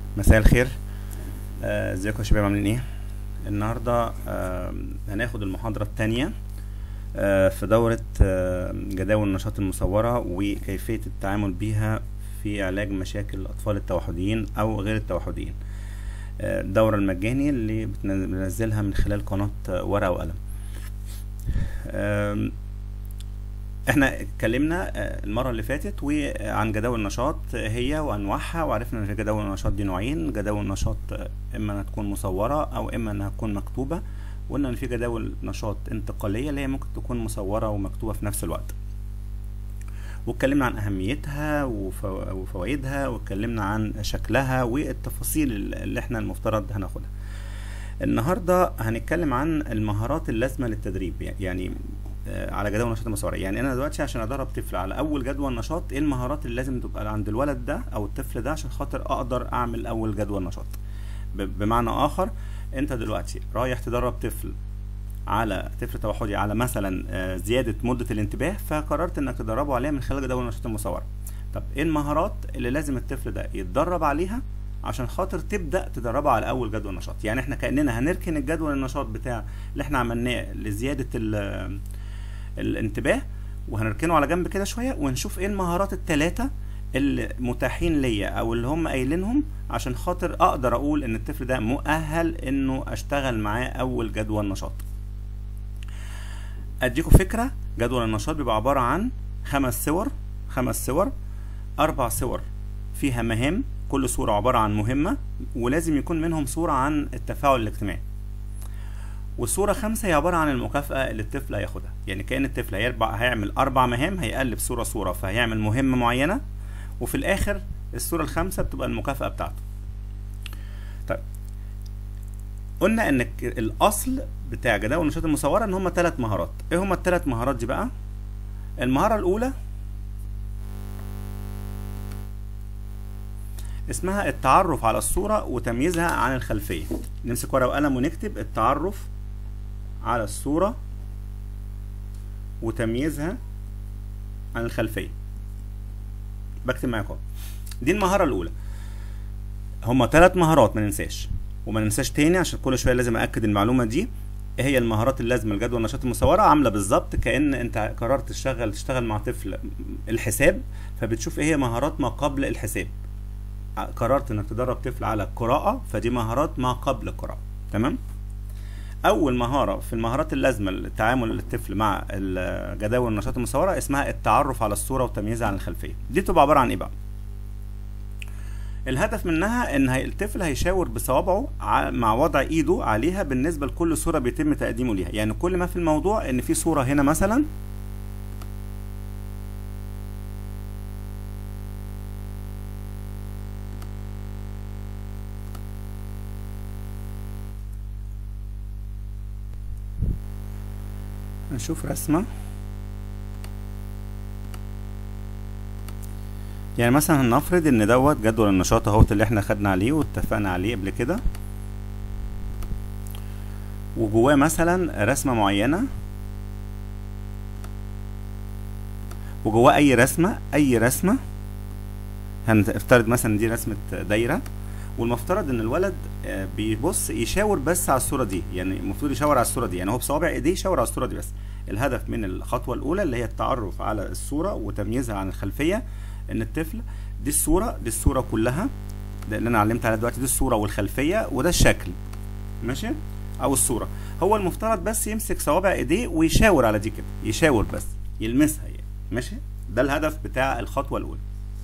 مساء الخير آه، ازيكم يا شباب عاملين ايه النهارده آه، هناخد المحاضره الثانيه في دوره آه، جداول النشاط المصوره وكيفيه التعامل بيها في علاج مشاكل الاطفال التوحديين او غير التوحديين آه، الدوره المجاني اللي بتن- بننزلها من خلال قناه آه، ورقه وقلم آم، احنا اتكلمنا آه، المره اللي فاتت وعن جداول النشاط هي وانواعها وعرفنا ان في جداول النشاط دي نوعين جداول نشاط آه، اما انها تكون مصوره او اما انها تكون مكتوبه وقلنا ان في جداول نشاط انتقاليه اللي هي ممكن تكون مصوره ومكتوبه في نفس الوقت واتكلمنا عن اهميتها وفو- وفوائدها واتكلمنا عن شكلها والتفاصيل اللي احنا المفترض هناخدها النهارده هنتكلم عن المهارات اللازمه للتدريب يعني آه، على جدول النشاط المصوري يعني انا دلوقتي عشان ادرب طفل على اول جدول نشاط ايه المهارات اللي لازم تبقى عند الولد ده او الطفل ده عشان خاطر اقدر اعمل اول جدول نشاط ب- بمعنى اخر انت دلوقتي رايح تدرب طفل على طفل توحدي على مثلا آه، زياده مده الانتباه فقررت انك تدربه عليها من خلال جدول النشاط المصورة طب ايه المهارات اللي لازم الطفل ده يتدرب عليها عشان خاطر تبدا تدربه على اول جدول نشاط يعني احنا كاننا هنركن الجدول النشاط بتاع اللي احنا عملناه لزياده ال- الانتباه وهنركنه على جنب كده شويه ونشوف ايه المهارات الثلاثه اللي متاحين ليا او اللي هم قايلينهم عشان خاطر اقدر اقول ان الطفل ده مؤهل انه اشتغل معاه اول جدول نشاط اديكم فكره جدول النشاط بيبقى عباره عن خمس صور خمس صور اربع صور فيها مهام كل صوره عباره عن مهمه ولازم يكون منهم صوره عن التفاعل الاجتماعي والصوره خمسة هي عباره عن المكافاه اللي الطفل هياخدها يعني كان الطفل هيربع هيعمل اربع مهام هيقلب صوره صوره فهيعمل مهمه معينه وفي الاخر الصوره الخامسه بتبقى المكافاه بتاعته طيب قلنا ان ك- الاصل بتاع جداول النشاط المصوره ان هم ثلاث مهارات ايه هم الثلاث مهارات دي بقى المهاره الاولى اسمها التعرف على الصورة وتمييزها عن الخلفية نمسك ورقة وقلم ونكتب التعرف على الصورة وتمييزها عن الخلفية بكتب معاكم دي المهارة الأولى هما ثلاث مهارات ما ننساش وما ننساش تاني عشان كل شوية لازم أأكد المعلومة دي ايه هي المهارات اللازمة لجدول النشاط المصورة عاملة بالظبط كأن انت قررت تشتغل تشتغل مع طفل الحساب فبتشوف ايه هي مهارات ما قبل الحساب قررت انك تدرب طفل على القراءة فدي مهارات ما قبل القراءة تمام اول مهارة في المهارات اللازمة للتعامل الطفل مع ال- جداول النشاط المصورة اسمها التعرف على الصورة وتمييزها عن الخلفية دي بتبقى عبارة عن ايه بقى الهدف منها ان هي الطفل هيشاور بصوابعه ع- مع وضع ايده عليها بالنسبة لكل صورة بيتم تقديمه ليها يعني كل ما في الموضوع ان في صورة هنا مثلا نشوف رسمة يعني مثلا هنفرض ان دوت جدول النشاط اهوت اللي احنا خدنا عليه واتفقنا عليه قبل كده وجواه مثلا رسمة معينة وجواه اي رسمة اي رسمة هنفترض مثلا دي رسمة دايرة والمفترض ان الولد آه، بيبص يشاور بس على الصورة دي يعني المفروض يشاور على الصورة دي يعني هو بصوابع ايديه يشاور على الصورة دي بس الهدف من الخطوة الاولى اللي هي التعرف على الصورة وتمييزها عن الخلفية ان الطفل دي الصورة دي الصورة كلها ده اللي انا علمت عليها دلوقتي دي الصورة والخلفية وده الشكل ماشي او الصورة هو المفترض بس يمسك صوابع ايديه ويشاور على دي كده يشاور بس يلمسها يعني ماشي ده الهدف بتاع الخطوة الاولى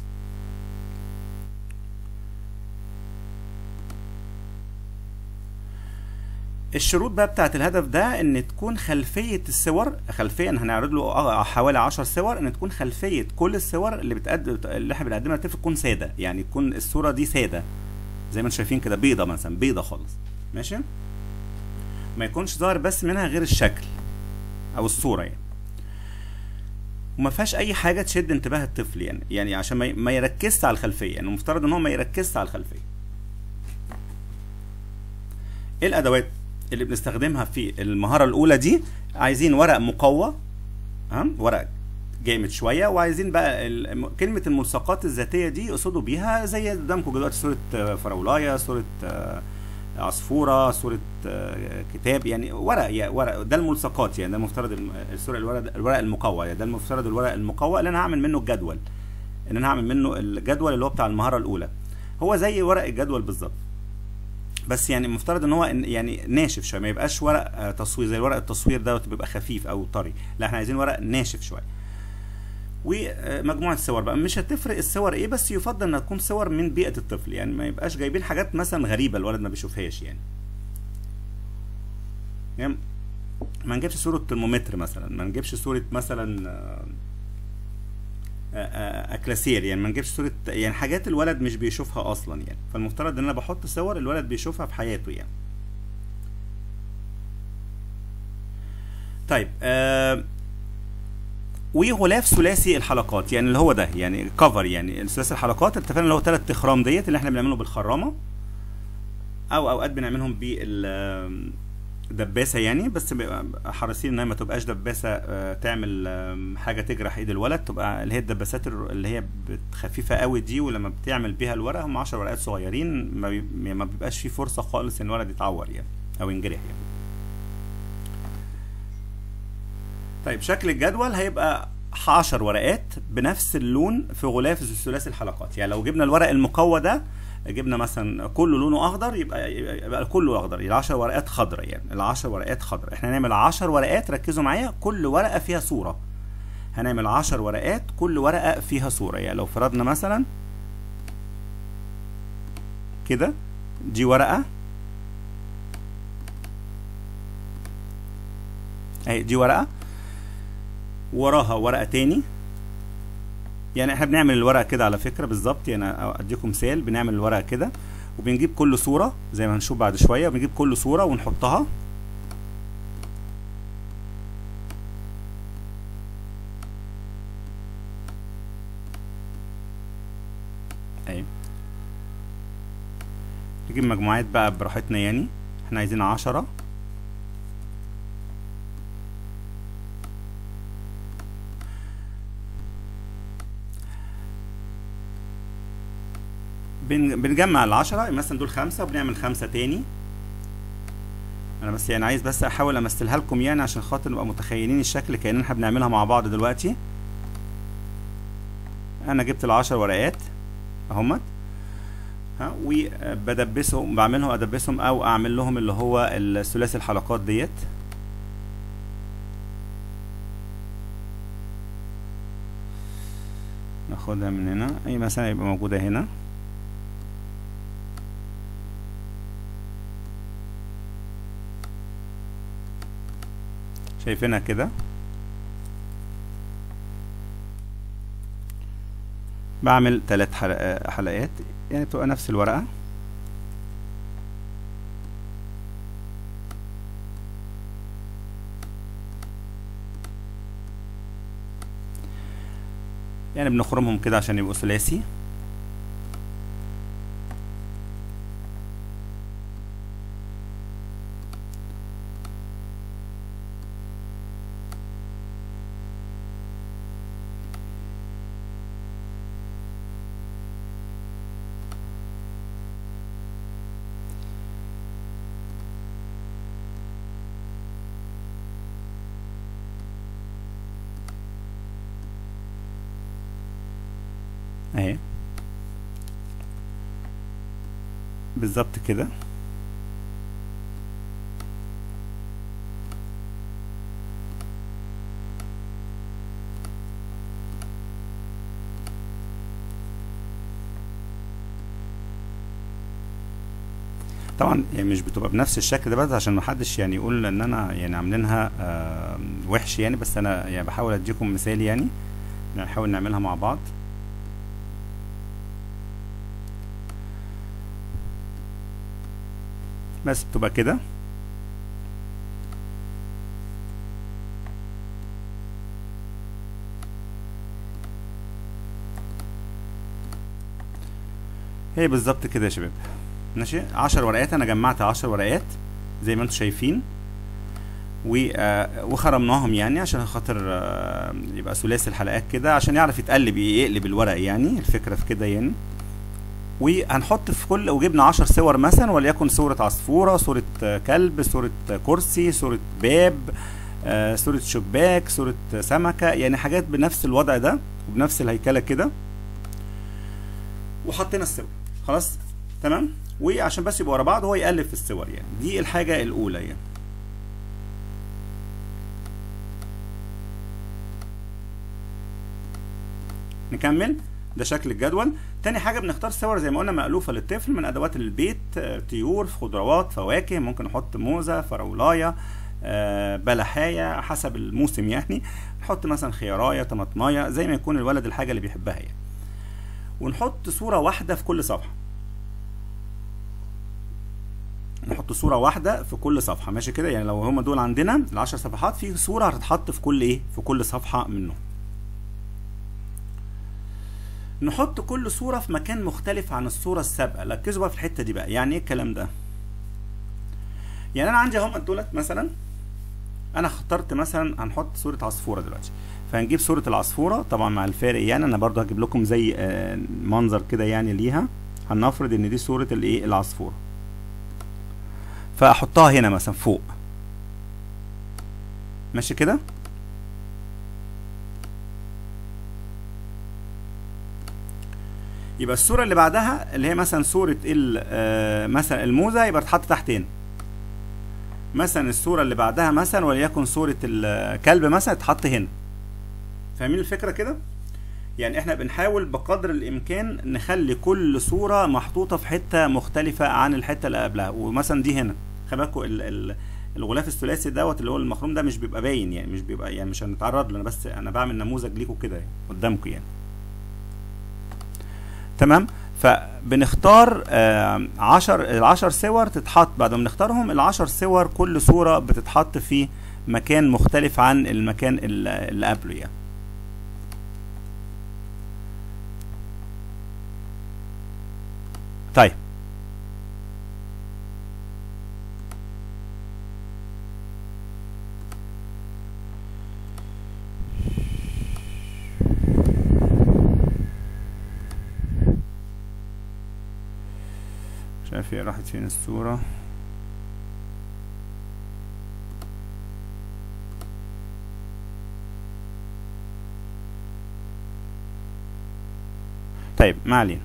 الشروط بقى بتاعت الهدف ده ان تكون خلفية الصور خلفية ان هنعرض له آه حوالي 10 صور ان تكون خلفية كل الصور اللي بتقدم اللي احنا بنقدمها للطفل تكون سادة يعني تكون الصورة دي سادة زي ما انتم شايفين كده بيضة مثلا بيضة خالص ماشي ما يكونش ظاهر بس منها غير الشكل او الصورة يعني وما فيهاش اي حاجة تشد انتباه الطفل يعني يعني عشان ما ي- ما يركزش على الخلفية يعني المفترض ان هو ما يركزش على الخلفية ايه الادوات اللي بنستخدمها في المهارة الأولى دي عايزين ورق مقوى ها ورق جامد شويه وعايزين بقى ال- كلمه الملصقات الذاتيه دي يقصدوا بيها زي قدامكم دلوقتي صوره آه، فراولايه صوره آه، عصفوره صوره آه، كتاب يعني ورق يا ورق ده الملصقات يعني ده المفترض الم- الصوره الورق الورق المقوى يعني ده المفترض الورق المقوى اللي انا هعمل منه الجدول ان انا هعمل منه الجدول اللي هو بتاع المهاره الاولى هو زي ورق الجدول بالظبط بس يعني المفترض ان هو إن- يعني ناشف شويه ما يبقاش ورق آه، تصوير زي ورق التصوير ده بيبقى خفيف او طري لا احنا عايزين ورق ناشف شويه ومجموعه صور بقى مش هتفرق الصور ايه بس يفضل انها تكون صور من بيئه الطفل يعني ما يبقاش جايبين حاجات مثلا غريبه الولد ما بيشوفهاش يعني يعني ما نجيبش صوره ترمومتر مثلا ما نجيبش صوره مثلا آه، آه، آه، اكلاسير يعني ما نجيبش صوره يعني حاجات الولد مش بيشوفها اصلا يعني فالمفترض ان انا بحط صور الولد بيشوفها في حياته يعني طيب آه وغلاف ثلاثي الحلقات يعني اللي هو ده يعني كفر يعني ثلاثي الحلقات اتفقنا اللي هو ثلاث تخرام ديت اللي احنا بنعمله بالخرامه او اوقات بنعملهم بالدباسه يعني بس بيبقى حريصين انها ما تبقاش دباسه آه، تعمل آم، حاجه تجرح ايد الولد تبقى اللي هي الدباسات الر- اللي هي بت- خفيفه قوي دي ولما بتعمل بيها الورق هم 10 ورقات صغيرين ما, بي... ما بيبقاش فيه فرصه خالص ان الولد يتعور يعني او ينجرح يعني طيب شكل الجدول هيبقى 10 ورقات بنفس اللون في غلاف ثلاثي الحلقات يعني لو جبنا الورق المقوى ده جبنا مثلا كله لونه اخضر يبقى يبقى كله اخضر ال 10 ورقات خضراء يعني ال 10 ورقات خضراء احنا هنعمل 10 ورقات ركزوا معايا كل ورقه فيها صوره هنعمل 10 ورقات كل ورقه فيها صوره يعني لو فرضنا مثلا كده دي ورقه اهي دي ورقه وراها ورقه تاني يعني احنا بنعمل الورقه كده على فكره بالظبط يعني اديكم مثال بنعمل الورقه كده وبنجيب كل صوره زي ما هنشوف بعد شويه وبنجيب كل صوره ونحطها اهي نجيب مجموعات بقى براحتنا يعني احنا عايزين عشرة بن- بنجمع العشرة مثلا دول خمسة وبنعمل خمسة تاني انا بس يعني عايز بس احاول امثلها لكم يعني عشان خاطر نبقى متخيلين الشكل كأننا احنا بنعملها مع بعض دلوقتي انا جبت العشر ورقات اهمت ها وبدبسهم بعملهم ادبسهم او اعمل لهم اللي هو الثلاثي الحلقات ديت ناخدها من هنا اي مثلا يبقى موجودة هنا شايفينها كده بعمل ثلاث حلقات يعني بتبقى نفس الورقة يعني بنخرمهم كده عشان يبقوا ثلاثي اهي بالظبط كده طبعا يعني مش بتبقى بنفس الشكل ده بس عشان ما حدش يعني يقول ان انا يعني عاملينها آه وحش يعني بس انا يعني بحاول اديكم مثال يعني نحاول نعملها مع بعض بس بتبقى كده هي بالظبط كده يا شباب ماشي عشر ورقات انا جمعت عشر ورقات زي ما انتم شايفين و آه، وخرمناهم يعني عشان خاطر آه، يبقى ثلاثي الحلقات كده عشان يعرف يتقلب يقلب الورق يعني الفكره في كده يعني وهنحط في كل وجبنا 10 صور مثلا وليكن صورة عصفورة صورة آه، كلب صورة آه، كرسي صورة باب آه، صورة شباك صورة آه، سمكة يعني حاجات بنفس الوضع ده وبنفس الهيكلة كده وحطينا الصور خلاص تمام وعشان بس يبقوا ورا بعض هو يقلب في الصور يعني دي الحاجة الأولى يعني نكمل ده شكل الجدول تاني حاجة بنختار صور زي ما قلنا مألوفة للطفل من أدوات البيت آه، طيور خضروات فواكه ممكن نحط موزة فراولاية آه، بلحاية حسب الموسم يعني نحط مثلا خياراية طماطماية زي ما يكون الولد الحاجة اللي بيحبها يعني ونحط صورة واحدة في كل صفحة نحط صورة واحدة في كل صفحة ماشي كده يعني لو هما دول عندنا العشر صفحات في صورة هتتحط في كل ايه في كل صفحة منهم نحط كل صورة في مكان مختلف عن الصورة السابقة ركزوا بقى في الحتة دي بقى يعني ايه الكلام ده يعني انا عندي اهم دولت مثلا انا اخترت مثلا هنحط صورة عصفورة دلوقتي فهنجيب صورة العصفورة طبعا مع الفارق يعني انا برضو هجيب لكم زي آه، منظر كده يعني ليها هنفرض ان دي صورة الايه العصفورة فاحطها هنا مثلا فوق ماشي كده يبقى الصورة اللي بعدها اللي هي مثلا صورة ال- آه، مثلا الموزة يبقى تتحط تحت هنا مثلا الصورة اللي بعدها مثلا وليكن صورة الكلب مثلا تتحط هنا فاهمين الفكرة كده؟ يعني احنا بنحاول بقدر الامكان نخلي كل صورة محطوطة في حتة مختلفة عن الحتة اللي قبلها ومثلا دي هنا خلي بالكوا ال- ال- الغلاف الثلاثي دوت اللي هو المخروم ده مش بيبقى باين يعني مش بيبقى يعني مش هنتعرض له انا بس انا بعمل نموذج ليكوا كده يعني قدامكم يعني تمام فبنختار آه، عشر العشر صور تتحط بعد ما بنختارهم العشر صور كل صورة بتتحط في مكان مختلف عن المكان ال- اللي قبله يعني طيب مش عارف هي راحت فين الصورة طيب ما علينا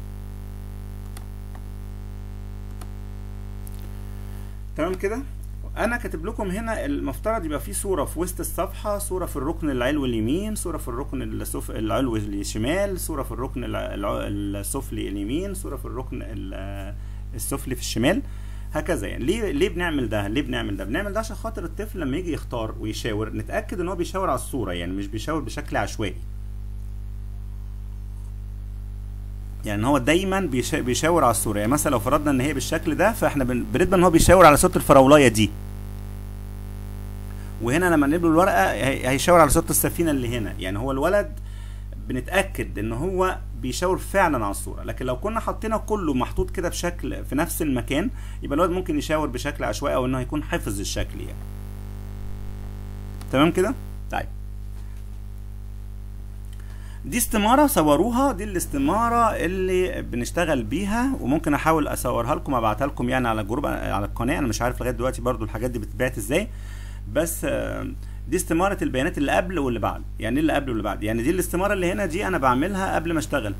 تمام كده انا كاتب لكم هنا المفترض يبقى في صوره في وسط الصفحه صوره في الركن العلوي اليمين صوره في الركن السف... العلوي الشمال صوره في الركن الع- الع- السفلي اليمين صوره في الركن ال- السفلي في الشمال هكذا يعني ليه ليه بنعمل ده ليه بنعمل ده بنعمل ده عشان خاطر الطفل لما يجي يختار ويشاور نتاكد ان هو بيشاور على الصوره يعني مش بيشاور بشكل عشوائي يعني هو دايما بيشا- بيشاور على الصوره يعني مثلا لو فرضنا ان هي بالشكل ده فاحنا بن- بنضمن ان هو بيشاور على صوره الفراولايه دي وهنا لما نقلب له الورقه هي- هيشاور على صوره السفينه اللي هنا يعني هو الولد بنتاكد ان هو بيشاور فعلا على الصوره لكن لو كنا حاطينه كله محطوط كده بشكل في نفس المكان يبقى الولد ممكن يشاور بشكل عشوائي او انه هيكون حافظ الشكل يعني تمام كده طيب دي استمارة صوروها دي الاستمارة اللي بنشتغل بيها وممكن احاول اصورها لكم ابعتها لكم يعني على الجروب على القناة انا مش عارف لغاية دلوقتي برضو الحاجات دي بتتبعت ازاي بس آه، دي استمارة البيانات اللي قبل واللي بعد يعني ايه اللي قبل واللي بعد يعني دي الاستمارة اللي هنا دي انا بعملها قبل ما اشتغل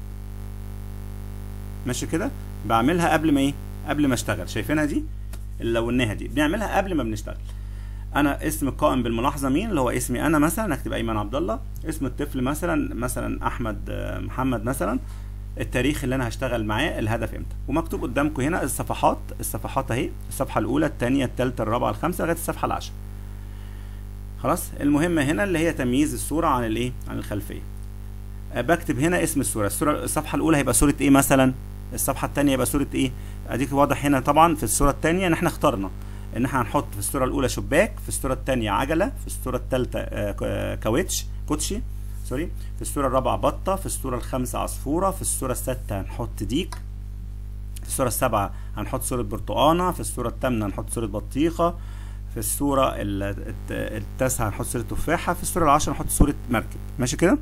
ماشي كده بعملها قبل ما ايه قبل ما اشتغل شايفينها دي اللي لوناها دي بنعملها قبل ما بنشتغل انا اسم القائم بالملاحظه مين اللي هو اسمي انا مثلا اكتب ايمن عبد الله اسم الطفل مثلا مثلا احمد آه، محمد مثلا التاريخ اللي انا هشتغل معاه الهدف امتى ومكتوب قدامكم هنا الصفحات الصفحات اهي الصفحه الاولى الثانيه الثالثه الرابعه الخامسه لغايه الصفحه العاشره خلاص المهمه هنا اللي هي تمييز الصوره عن الايه عن الخلفيه آه، بكتب هنا اسم الصوره الصوره الصفحه الاولى هيبقى صوره ايه مثلا الصفحه الثانيه يبقى صوره ايه اديك واضح هنا طبعا في الصوره الثانيه ان احنا اخترنا ان احنا هنحط في الصوره الاولى شباك في الصوره الثانيه عجله في الصوره الثالثه كاوتش كوتشي سوري في الصوره الرابعه بطه في الصوره الخامسه عصفوره في الصوره السادسه هنحط ديك في الصوره السابعه هنحط صوره برتقانه في الصوره الثامنه هنحط صوره بطيخه في الصورة ال- الت- التاسعة هنحط صورة تفاحة في الصورة العاشرة نحط صورة مركب ماشي كده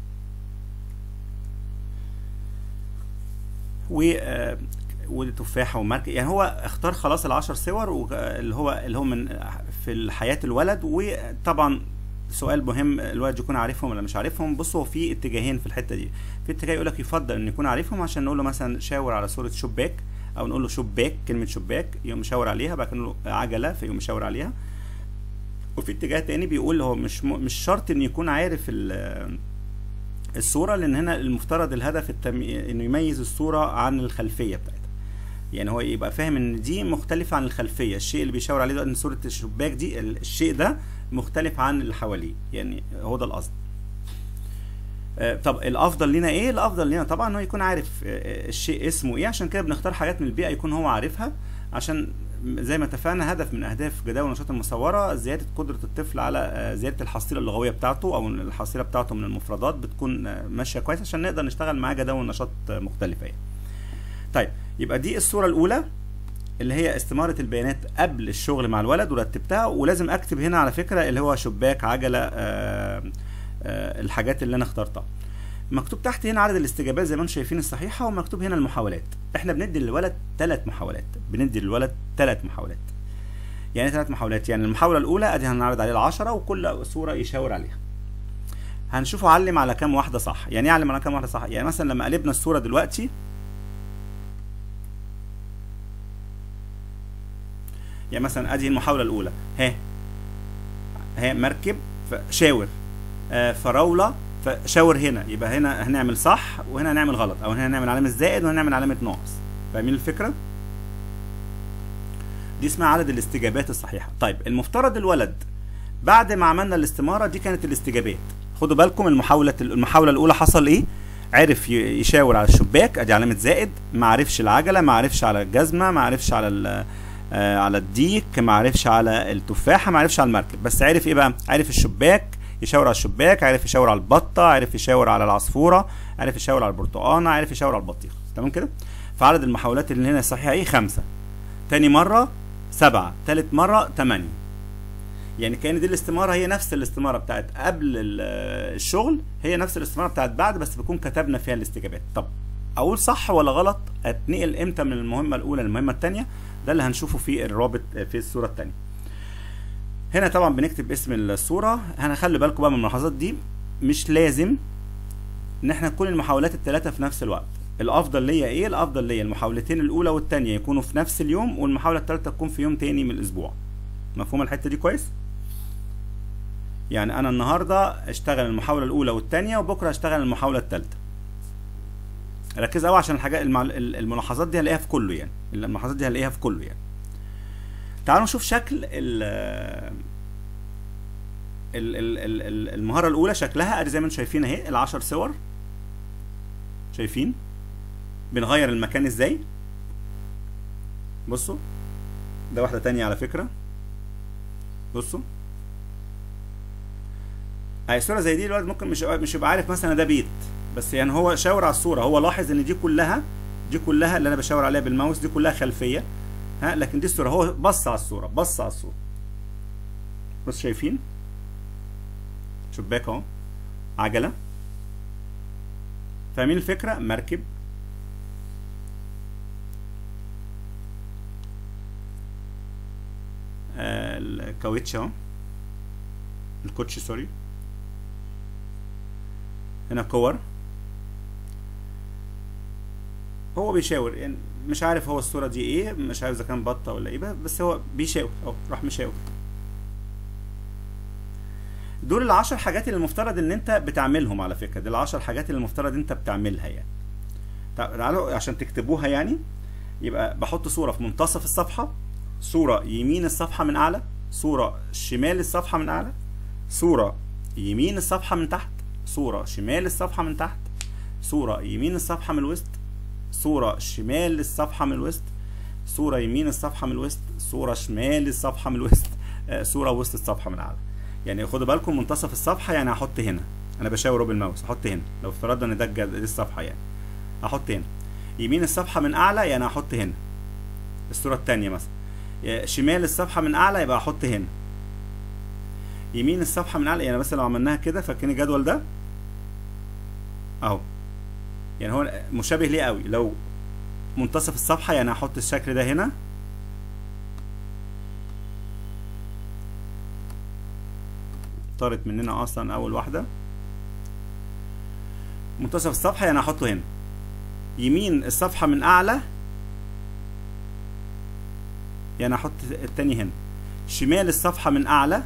و آه، وتفاحة ومركب يعني هو اختار خلاص العشر صور وك- اللي هو اللي هو من في حياة الولد وطبعا سؤال مهم الولد يكون عارفهم ولا مش عارفهم بصوا هو في اتجاهين في الحتة دي في اتجاه يقول لك يفضل ان يكون عارفهم عشان نقول له مثلا شاور على صورة شباك او نقول له شباك كلمة شباك يقوم مشاور عليها بعد كده نقول له عجلة فيقوم مشاور عليها وفي اتجاه تاني بيقول هو مش م... مش شرط انه يكون عارف ال... الصورة لان هنا المفترض الهدف التم... انه يميز الصورة عن الخلفية بتاعتها يعني هو يبقى فاهم ان دي مختلفة عن الخلفية الشيء اللي بيشاور عليه ده ان صورة الشباك دي ال- الشيء ده مختلف عن اللي حواليه يعني هو ده القصد آه، طب الافضل لنا ايه الافضل لنا طبعا انه يكون عارف آه، الشيء اسمه ايه عشان كده بنختار حاجات من البيئه يكون هو عارفها عشان زي ما اتفقنا هدف من اهداف جداول النشاط المصوره زياده قدره الطفل على آه، زياده الحصيله اللغويه بتاعته او الحصيله بتاعته من المفردات بتكون آه، ماشيه كويس عشان نقدر نشتغل معاه جداول نشاط آه، مختلفه يعني. طيب يبقى دي الصوره الاولى اللي هي استمارة البيانات قبل الشغل مع الولد ورتبتها ولازم اكتب هنا على فكرة اللي هو شباك عجلة آه آه الحاجات اللي انا اخترتها مكتوب تحت هنا عدد الاستجابات زي ما انتم شايفين الصحيحة ومكتوب هنا المحاولات احنا بندي للولد ثلاث محاولات بندي للولد ثلاث محاولات يعني ثلاث محاولات يعني المحاولة الأولى ادي هنعرض عليه العشرة وكل صورة يشاور عليها هنشوفه علم على كام واحدة صح يعني ايه علم على كام واحدة صح يعني مثلا لما قلبنا الصورة دلوقتي يعني مثلا ادي المحاولة الأولى ها ها مركب فشاور آه فراولة فشاور هنا يبقى هنا هنعمل صح وهنا هنعمل غلط او هنا هنعمل علامة زائد وهنا هنعمل علامة ناقص فاهمين الفكرة؟ دي اسمها عدد الاستجابات الصحيحة طيب المفترض الولد بعد ما عملنا الاستمارة دي كانت الاستجابات خدوا بالكم المحاولة المحاولة الأولى حصل إيه؟ عرف ي- يشاور على الشباك ادي علامة زائد ما عرفش العجلة ما عرفش على الجزمة ما عرفش على ال- آه، على الديك ما عرفش على التفاحة ما عرفش على المركب بس عرف ايه بقى عرف الشباك يشاور على الشباك عرف يشاور على البطة عرف يشاور على العصفورة عرف يشاور على البرتقانة عرف يشاور على البطيخ تمام كده فعدد المحاولات اللي هنا الصحيحة ايه خمسة تاني مرة سبعة تالت مرة تمانية يعني كان دي الاستمارة هي نفس الاستمارة بتاعت قبل ال- الشغل هي نفس الاستمارة بتاعت بعد بس بيكون كتبنا فيها الاستجابات طب اقول صح ولا غلط اتنقل امتى من المهمة الاولى للمهمة التانية ده اللي هنشوفه في الرابط في الصورة التانية هنا طبعا بنكتب اسم الصورة هنخلي بالكم بقى من الملاحظات دي مش لازم ان احنا نكون المحاولات الثلاثة في نفس الوقت الافضل ليا ايه الافضل ليا المحاولتين الاولى والثانيه يكونوا في نفس اليوم والمحاوله الثالثه تكون في يوم تاني من الاسبوع مفهوم الحته دي كويس يعني انا النهارده اشتغل المحاوله الاولى والثانيه وبكره اشتغل المحاوله الثالثه ركز قوي عشان الحاجات المع... الملاحظات دي هلاقيها في كله يعني الملاحظات دي هلاقيها في كله يعني تعالوا نشوف شكل ال ال ال ال ال المهاره الاولى شكلها ادي زي ما انتم شايفين اهي العشر صور شايفين بنغير المكان ازاي بصوا ده واحده تانية على فكره بصوا اي صوره زي دي الولد ممكن مش مش يبقى عارف مثلا ده بيت بس يعني هو شاور على الصوره هو لاحظ ان دي كلها دي كلها اللي انا بشاور عليها بالماوس دي كلها خلفيه ها لكن دي الصوره هو بص على الصوره بص على الصوره بص شايفين شباك اهو عجله فاهمين الفكره مركب آه الكاوتش اهو الكوتش سوري هنا كور هو بيشاور يعني مش عارف هو الصوره دي ايه مش عارف اذا كان بطه ولا ايه بس هو بيشاور اهو راح مشاور دول العشر حاجات اللي المفترض ان انت بتعملهم على فكره دي العشر حاجات اللي المفترض انت بتعملها يعني تعالوا عشان تكتبوها يعني يبقى بحط صوره في منتصف الصفحه صوره يمين الصفحه من اعلى صوره شمال الصفحه من اعلى صوره يمين الصفحه من تحت صوره شمال الصفحه من تحت صوره يمين الصفحه من الوسط صوره شمال الصفحه من الوسط صوره يمين الصفحه من الوسط صوره شمال الصفحه من الوسط صوره وسط الصفحه من اعلى يعني خدوا بالكم منتصف الصفحه يعني هحط هنا انا بشاور بالماوس احط هنا لو افترضنا ان ده دي الصفحه يعني احط هنا يمين الصفحه من اعلى يعني هحط هنا الصوره الثانيه مثلا شمال الصفحه من اعلى يبقى احط هنا يمين الصفحه من اعلى يعني مثلا لو عملناها كده فاكرين الجدول ده اهو يعني هو مشابه ليه قوي لو منتصف الصفحه يعني هحط الشكل ده هنا طارت مننا اصلا اول واحده منتصف الصفحه يعني هحطه هنا يمين الصفحه من اعلى يعني احط التاني هنا شمال الصفحه من اعلى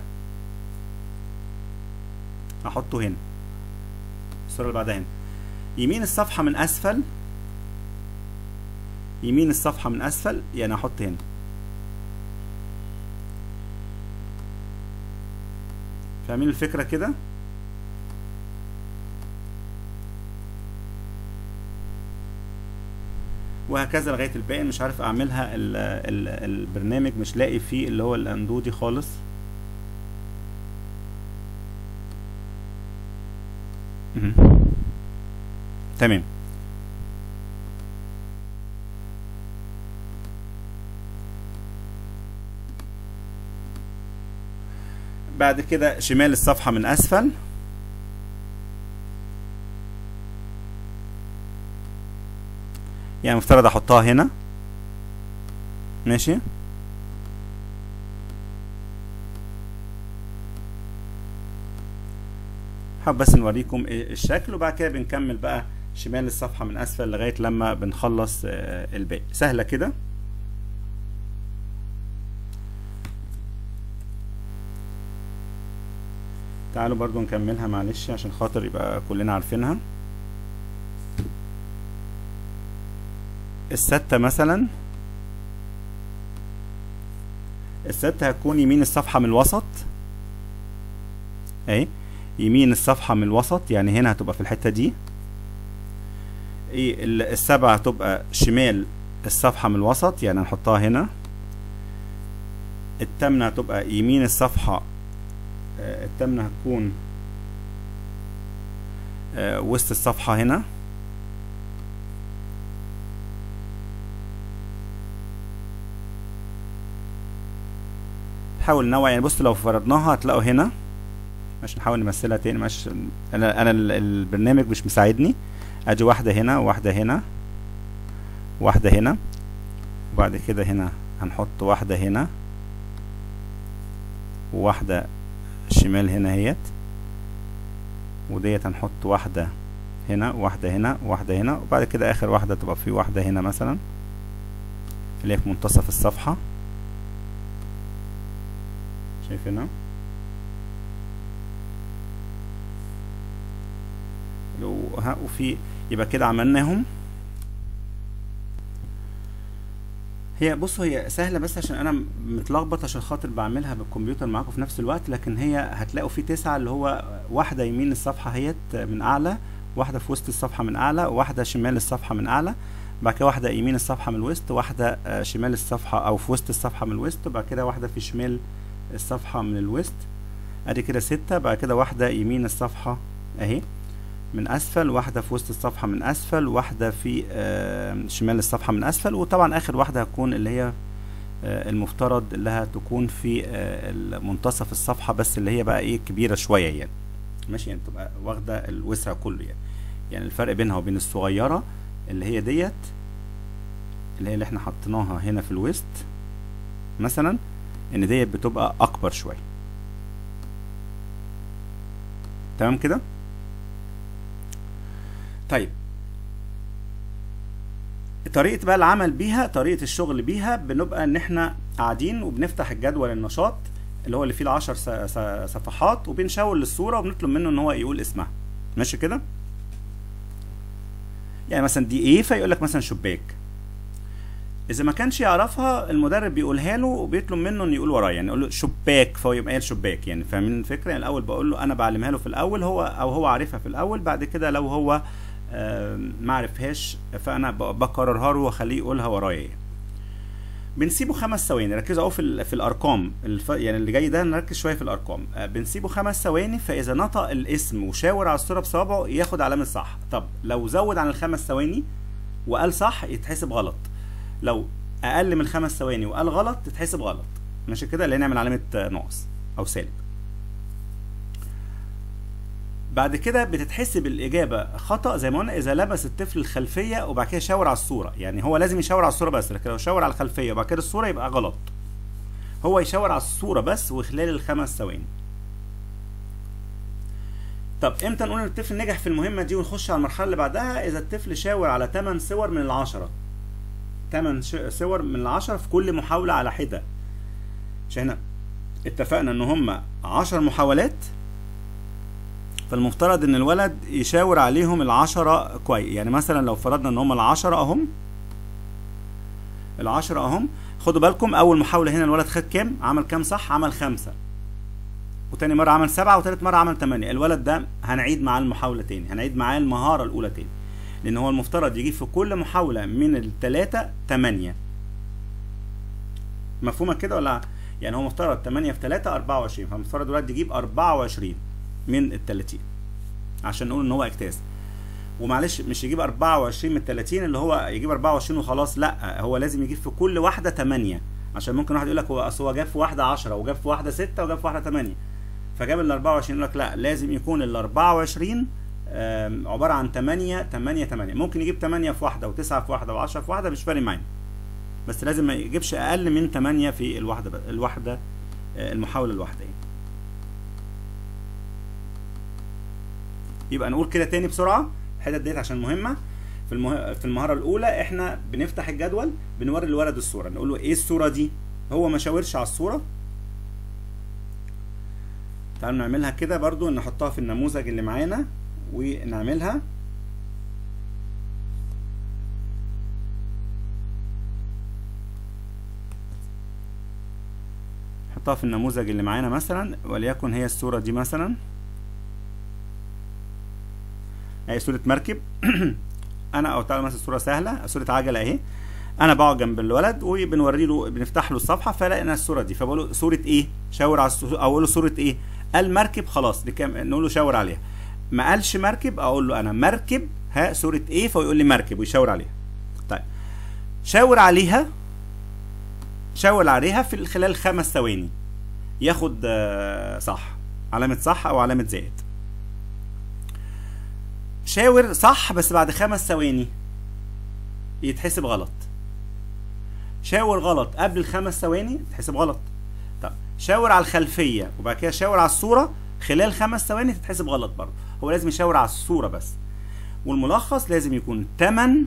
احطه هنا الصوره اللي بعدها هنا يمين الصفحه من اسفل يمين الصفحه من اسفل يعني احط هنا فاهمين الفكره كده وهكذا لغايه الباقي مش عارف اعملها ال ال البرنامج مش لاقي فيه اللي هو الاندو دي خالص مهم. تمام بعد كده شمال الصفحة من أسفل يعني مفترض أحطها هنا ماشي حابب بس نوريكم إيه الشكل وبعد كده بنكمل بقى شمال الصفحة من أسفل لغاية لما بنخلص آه، الباقي سهلة كده تعالوا برضو نكملها معلش عشان خاطر يبقى كلنا عارفينها الستة مثلا الستة هتكون يمين الصفحة من الوسط اهي يمين الصفحة من الوسط يعني هنا هتبقى في الحتة دي ايه ال- السبعة هتبقى شمال الصفحة من الوسط يعني هنحطها هنا التامنة هتبقى يمين الصفحة آه، التامنة هتكون آه، وسط الصفحة هنا نحاول ننوع يعني بص لو فرضناها هتلاقوا هنا مش نحاول نمثلها تاني مش انا انا ال- البرنامج مش مساعدني ادي واحدة هنا واحدة هنا واحدة هنا وبعد كده هنا هنحط واحدة هنا وواحدة شمال هنا اهيت وديت هنحط واحدة هنا واحدة هنا واحدة هنا وبعد كده آخر واحدة تبقى في واحدة هنا مثلا اللي هي في منتصف الصفحة شايف هنا لو ها وفي يبقى كده عملناهم هي بصوا هي سهلة بس عشان أنا متلخبط عشان خاطر بعملها بالكمبيوتر معاكم في نفس الوقت لكن هي هتلاقوا في تسعة اللي هو واحدة يمين الصفحة هيت من أعلى واحدة في وسط الصفحة من أعلى واحدة شمال الصفحة من أعلى بعد كده واحدة يمين الصفحة من الوسط واحدة آه، شمال الصفحة أو في وسط الصفحة من الوسط وبعد كده واحدة في شمال الصفحة من الوسط أدي كده ستة بعد كده واحدة يمين الصفحة أهي من اسفل واحده في وسط الصفحه من اسفل واحده في آه، شمال الصفحه من اسفل وطبعا اخر واحده هتكون اللي هي آه، المفترض انها تكون في آه، منتصف الصفحه بس اللي هي بقى ايه كبيره شويه يعني ماشي يعني تبقى واخده الوسع كله يعني يعني الفرق بينها وبين الصغيره اللي هي ديت اللي هي اللي احنا حطيناها هنا في الوسط مثلا ان ديت بتبقى اكبر شويه تمام كده طيب طريقة بقى العمل بيها طريقة الشغل بيها بنبقى ان احنا قاعدين وبنفتح الجدول النشاط اللي هو اللي فيه العشر س- س- صفحات وبنشاور للصورة وبنطلب منه ان هو يقول اسمها ماشي كده يعني مثلا دي ايه فيقول لك مثلا شباك اذا ما كانش يعرفها المدرب بيقولها له وبيطلب منه انه يقول ورايا يعني يقول له شباك فهو يبقى قايل شباك يعني فاهمين الفكره يعني الاول بقول له انا بعلمها له في الاول هو او هو عارفها في الاول بعد كده لو هو آم، ما عرفهاش فانا ب- بكررها له واخليه يقولها ورايا يعني. بنسيبه خمس ثواني ركزوا اهو في ال- في الارقام الف... يعني اللي جاي ده نركز شويه في الارقام آه، بنسيبه خمس ثواني فاذا نطق الاسم وشاور على الصوره بصوابعه ياخد علامه صح طب لو زود عن الخمس ثواني وقال صح يتحسب غلط لو اقل من خمس ثواني وقال غلط تتحسب غلط ماشي كده اللي نعمل علامه ناقص او سالب بعد كده بتتحسب الاجابه خطا زي ما قلنا اذا لبس الطفل الخلفيه وبعد كده شاور على الصوره يعني هو لازم يشاور على الصوره بس لكن لو شاور على الخلفيه وبعد كده الصوره يبقى غلط هو يشاور على الصوره بس وخلال الخمس ثواني طب امتى نقول ان الطفل نجح في المهمه دي ونخش على المرحله اللي بعدها اذا الطفل شاور على 8 صور من العشرة 8 صور من العشرة في كل محاوله على حده مش احنا اتفقنا ان هم 10 محاولات فالمفترض ان الولد يشاور عليهم العشرة كويس يعني مثلا لو فرضنا ان هم العشرة اهم العشرة اهم خدوا بالكم اول محاولة هنا الولد خد كام عمل كام صح عمل خمسة وتاني مرة عمل سبعة وتالت مرة عمل تمانية الولد ده هنعيد معاه المحاولة تاني هنعيد معاه المهارة الأولى تاني لأن هو المفترض يجيب في كل محاولة من التلاتة تمانية مفهومة كده ولا يعني هو مفترض تمانية في تلاتة أربعة وعشرين فالمفترض الولد يجيب أربعة وعشرين من التلاتين عشان نقول إن هو اجتاز ومعلش مش يجيب 24 من 30 اللي هو يجيب 24 وخلاص لا هو لازم يجيب في كل واحده 8 عشان ممكن واحد يقول لك هو اصل هو جاب في واحده 10 وجاب في واحده 6 وجاب في واحده 8 فجاب ال 24 يقول لك لا لازم يكون ال 24 عباره عن 8 8 8 ممكن يجيب 8 في واحده و9 في واحده و10 في واحده مش فارق معانا بس لازم ما يجيبش اقل من 8 في الواحده الواحده المحاوله الواحده يعني. يبقى نقول كده تاني بسرعه الحتت ديت عشان مهمه في المه... في المهاره الاولى احنا بنفتح الجدول بنوري الولد الصوره نقول له ايه الصوره دي هو ما شاورش على الصوره تعالوا نعملها كده برضو نحطها في النموذج اللي معانا ونعملها نحطها في النموذج اللي معانا مثلا وليكن هي الصورة دي مثلا هي صورة مركب انا او تعالوا مثلا صورة سهلة صورة عجلة اهي انا بقعد جنب الولد وبنوري له بنفتح له الصفحة فلاقينا الصورة دي فبقول له صورة ايه شاور على الصورة او اقول له صورة ايه قال مركب خلاص نقول له شاور عليها ما قالش مركب اقول له انا مركب ها صورة ايه فيقول لي مركب ويشاور عليها طيب شاور عليها شاور عليها في خلال خمس ثواني ياخد صح علامة صح او علامة زائد شاور صح بس بعد خمس ثواني يتحسب غلط شاور غلط قبل الخمس ثواني تتحسب غلط طب شاور على الخلفيه وبعد كده شاور على الصوره خلال خمس ثواني تتحسب غلط برضه هو لازم يشاور على الصوره بس والملخص لازم يكون 8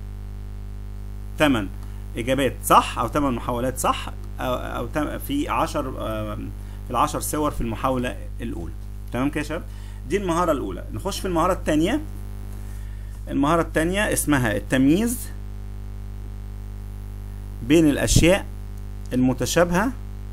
8 اجابات صح او 8 محاولات صح او, أو في 10 في العشر صور في المحاوله الاولى تمام كده يا شباب دي المهاره الاولى نخش في المهاره الثانيه المهاره الثانيه اسمها التمييز بين الاشياء المتشابهه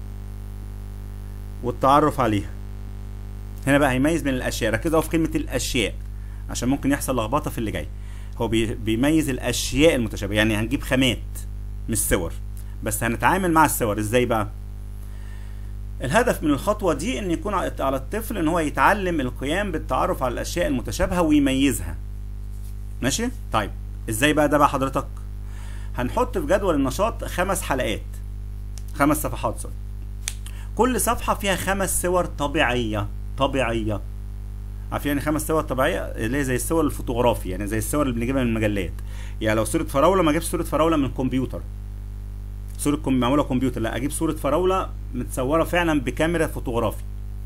والتعرف عليها هنا بقى هيميز بين الاشياء ركزوا في كلمه الاشياء عشان ممكن يحصل لخبطه في اللي جاي هو بيميز الاشياء المتشابهه يعني هنجيب خامات مش صور بس هنتعامل مع الصور ازاي بقى الهدف من الخطوه دي ان يكون على الطفل ان هو يتعلم القيام بالتعرف على الاشياء المتشابهه ويميزها ماشي طيب ازاي بقى ده بقى حضرتك هنحط في جدول النشاط خمس حلقات خمس صفحات سوري كل صفحة فيها خمس صور طبيعية طبيعية عارفين يعني خمس صور طبيعية اللي هي زي الصور الفوتوغرافي يعني زي الصور اللي بنجيبها من المجلات يعني لو صورة فراولة ما اجيبش صورة فراولة من الكمبيوتر صورة كم... معمولة كمبيوتر لا اجيب صورة فراولة متصورة فعلا بكاميرا فوتوغرافي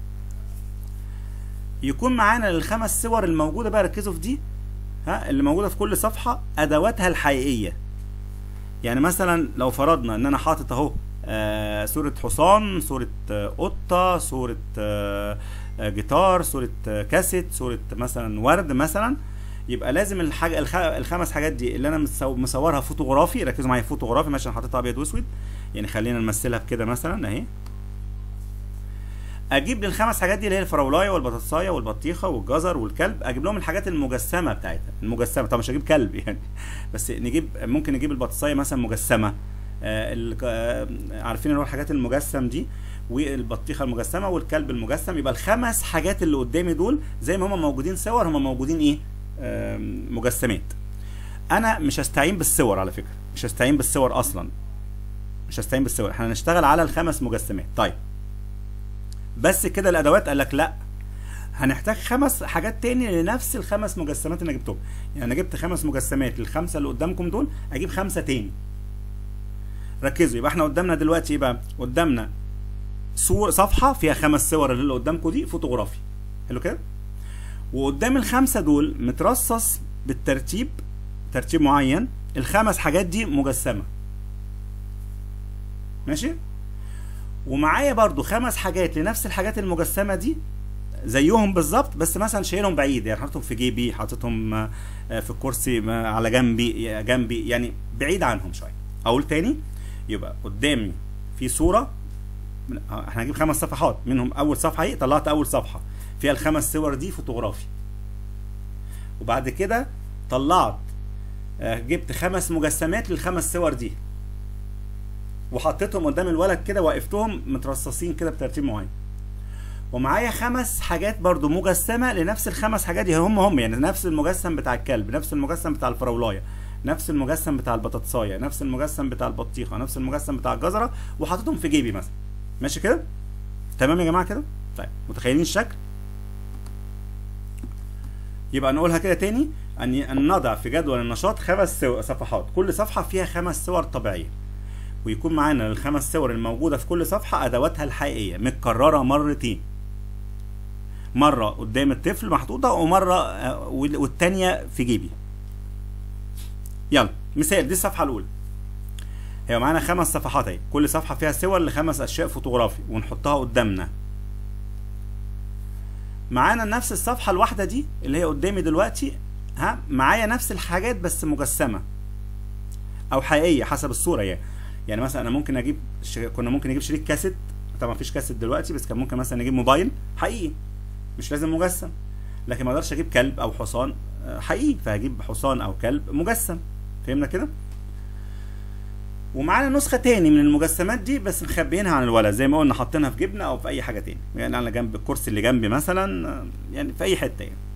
يكون معانا الخمس صور الموجودة بقى ركزوا في دي ها اللي موجودة في كل صفحة ادواتها الحقيقية يعني مثلا لو فرضنا ان انا حاطط اهو آه صورة حصان صورة آه قطة صورة آه جيتار صورة كاسيت صورة مثلا ورد مثلا يبقى لازم الحاجة الخ... الخمس حاجات دي اللي انا مصورها فوتوغرافي ركزوا معايا فوتوغرافي ماشي انا حاططها ابيض واسود يعني خلينا نمثلها بكده مثلا اهي اجيب للخمس حاجات دي اللي هي الفراولايه والبطاطسايه والبطيخه والجزر والكلب اجيب لهم الحاجات المجسمه بتاعتها المجسمه طبعا مش هجيب كلب يعني بس نجيب ممكن نجيب البطاطسايه مثلا مجسمه آه آه عارفين اللي هو الحاجات المجسم دي والبطيخه المجسمه والكلب المجسم يبقى الخمس حاجات اللي قدامي دول زي ما هم موجودين صور هم موجودين ايه آه مجسمات انا مش هستعين بالصور على فكره مش هستعين بالصور اصلا مش هستعين بالصور احنا هنشتغل على الخمس مجسمات طيب بس كده الادوات قال لك لا هنحتاج خمس حاجات تاني لنفس الخمس مجسمات اللي انا جبتهم يعني انا جبت خمس مجسمات للخمسه اللي قدامكم دول اجيب خمسه تاني ركزوا يبقى احنا قدامنا دلوقتي ايه بقى قدامنا صور صفحه فيها خمس صور اللي قدامكم دي فوتوغرافي حلو كده وقدام الخمسه دول مترصص بالترتيب ترتيب معين الخمس حاجات دي مجسمه ماشي ومعايا برضو خمس حاجات لنفس الحاجات المجسمه دي زيهم بالظبط بس مثلا شايلهم بعيد يعني حاططهم في جيبي حاططهم آه، في الكرسي آه، على جنبي جنبي يعني بعيد عنهم شويه اقول تاني يبقى قدامي في صوره من- آه، احنا هنجيب خمس صفحات منهم اول صفحه ايه طلعت اول صفحه فيها الخمس صور دي فوتوغرافي وبعد كده طلعت آه، جبت خمس مجسمات للخمس صور دي وحطيتهم قدام الولد كده وقفتهم مترصصين كده بترتيب معين ومعايا خمس حاجات برضو مجسمة لنفس الخمس حاجات دي هم هم يعني نفس المجسم بتاع الكلب نفس المجسم بتاع الفراولاية نفس المجسم بتاع البطاطساية نفس المجسم بتاع البطيخة نفس المجسم بتاع الجزرة وحاططهم في جيبي مثلا ماشي كده تمام يا جماعة كده طيب متخيلين الشكل يبقى نقولها كده تاني ان ان نضع في جدول النشاط خمس سو- صفحات كل صفحة فيها خمس صور طبيعية ويكون معانا للخمس صور الموجودة في كل صفحة أدواتها الحقيقية متكررة مرتين مرة قدام الطفل محطوطة ومرة آه، وال- والتانية في جيبي يلا مثال دي الصفحة الأولى هي معانا خمس صفحات اهي كل صفحة فيها صور لخمس أشياء فوتوغرافي ونحطها قدامنا معانا نفس الصفحة الواحدة دي اللي هي قدامي دلوقتي ها معايا نفس الحاجات بس مجسمة أو حقيقية حسب الصورة يعني يعني مثلا أنا ممكن أجيب ش... كنا ممكن نجيب شريك كاسيت طبعا مفيش كاسيت دلوقتي بس كان ممكن مثلا نجيب موبايل حقيقي مش لازم مجسم لكن ما اقدرش اجيب كلب او حصان آه، حقيقي فهجيب حصان او كلب مجسم فهمنا كده ومعانا نسخة تاني من المجسمات دي بس مخبيينها عن الولد زي ما قلنا حاطينها في جبنة او في اي حاجة تاني يعني على جنب الكرسي اللي جنبي مثلا آه، يعني في اي حتة يعني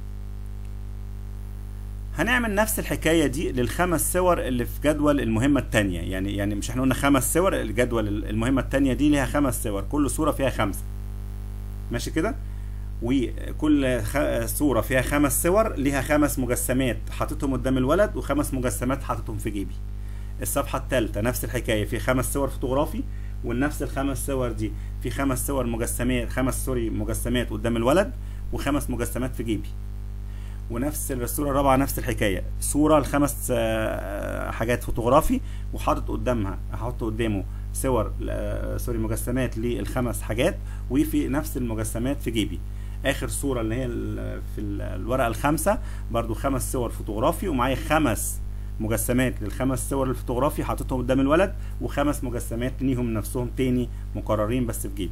هنعمل نفس الحكاية دي للخمس صور اللي في جدول المهمة التانية يعني يعني مش احنا قلنا خمس صور الجدول المهمة التانية دي ليها خمس صور كل صورة فيها خمسة ماشي كده وكل خ... صورة فيها خمس صور ليها خمس مجسمات حاططهم قدام الولد وخمس مجسمات حاططهم في جيبي الصفحة الثالثة نفس الحكاية في خمس صور فوتوغرافي ونفس الخمس صور دي في خمس صور مجسمات خمس سوري مجسمات قدام الولد وخمس مجسمات في جيبي ونفس الصورة الرابعة نفس الحكاية صورة لخمس آه، حاجات فوتوغرافي وحاطط قدامها هحط قدامه صور آه، سوري مجسمات للخمس حاجات وفي نفس المجسمات في جيبي اخر صورة اللي هي ال- في ال- الورقة الخامسة برضو خمس صور فوتوغرافي ومعايا خمس مجسمات للخمس صور الفوتوغرافي حاططهم قدام الولد وخمس مجسمات ليهم نفسهم تاني مكررين بس في جيبي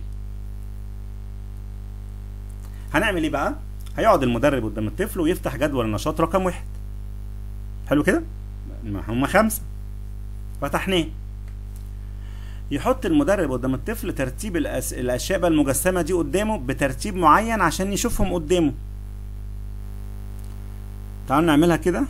هنعمل ايه بقى هيقعد المدرب قدام الطفل ويفتح جدول النشاط رقم واحد حلو كده ما هم خمسة فتحناه يحط المدرب قدام الطفل ترتيب الأس... الاشياء بقى المجسمه دي قدامه بترتيب معين عشان يشوفهم قدامه تعالوا نعملها كده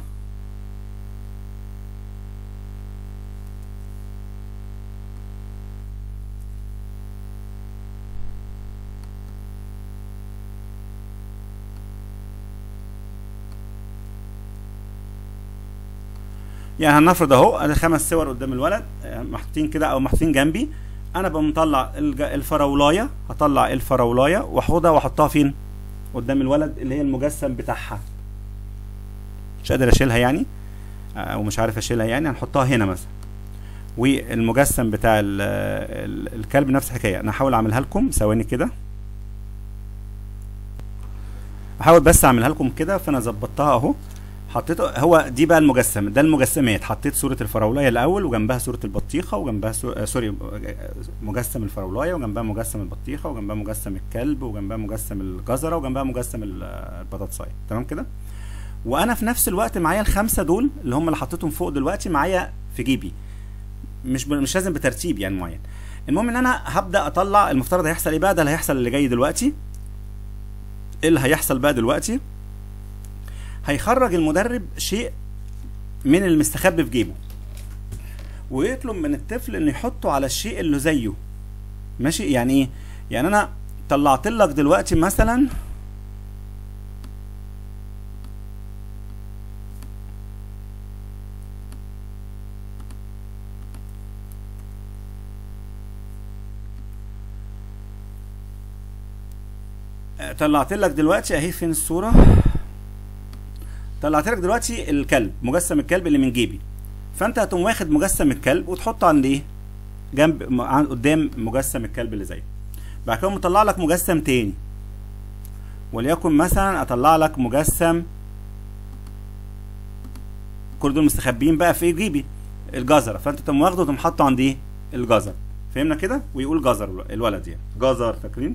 يعني هنفرض اهو ادي خمس صور قدام الولد آه، محطوطين كده او محطوطين جنبي انا بقوم مطلع الج- الفراولايه هطلع الفراولايه واخدها واحطها فين قدام الولد اللي هي المجسم بتاعها مش قادر اشيلها يعني آه، او مش عارف اشيلها يعني هنحطها هنا مثلا والمجسم بتاع ال ال الكلب نفس الحكايه انا هحاول اعملها لكم ثواني كده احاول بس اعملها لكم كده فانا ظبطتها اهو حطيته هو دي بقى المجسم ده المجسمات حطيت صورة الفراولاية الأول وجنبها صورة البطيخة وجنبها سو... آه سوري آه، مجسم الفراولاية وجنبها مجسم البطيخة وجنبها مجسم الكلب وجنبها مجسم الجزرة وجنبها مجسم ال- آه، البطاطساية تمام كده وأنا في نفس الوقت معايا الخمسة دول اللي هم اللي حطيتهم فوق دلوقتي معايا في جيبي مش ب... مش لازم بترتيب يعني معين المهم ان انا هبدا اطلع المفترض هيحصل ايه بقى ده اللي هيحصل اللي جاي دلوقتي ايه اللي هيحصل بقى دلوقتي هيخرج المدرب شيء من المستخبي في جيبه ويطلب من الطفل انه يحطه على الشيء اللي زيه ماشي يعني ايه يعني انا طلعت لك دلوقتي مثلا طلعت لك دلوقتي اهي فين الصوره طلعت لك دلوقتي الكلب مجسم الكلب اللي من جيبي فانت هتقوم واخد مجسم الكلب وتحطه عند ايه جنب عن قدام مجسم الكلب اللي زيه بعد كده مطلع لك مجسم تاني وليكن مثلا اطلع لك مجسم كل دول مستخبيين بقى في جيبي الجزره فانت تقوم واخده وتقوم حاطه عند ايه الجزر فهمنا كده ويقول جزر الولد يعني جزر فاكرين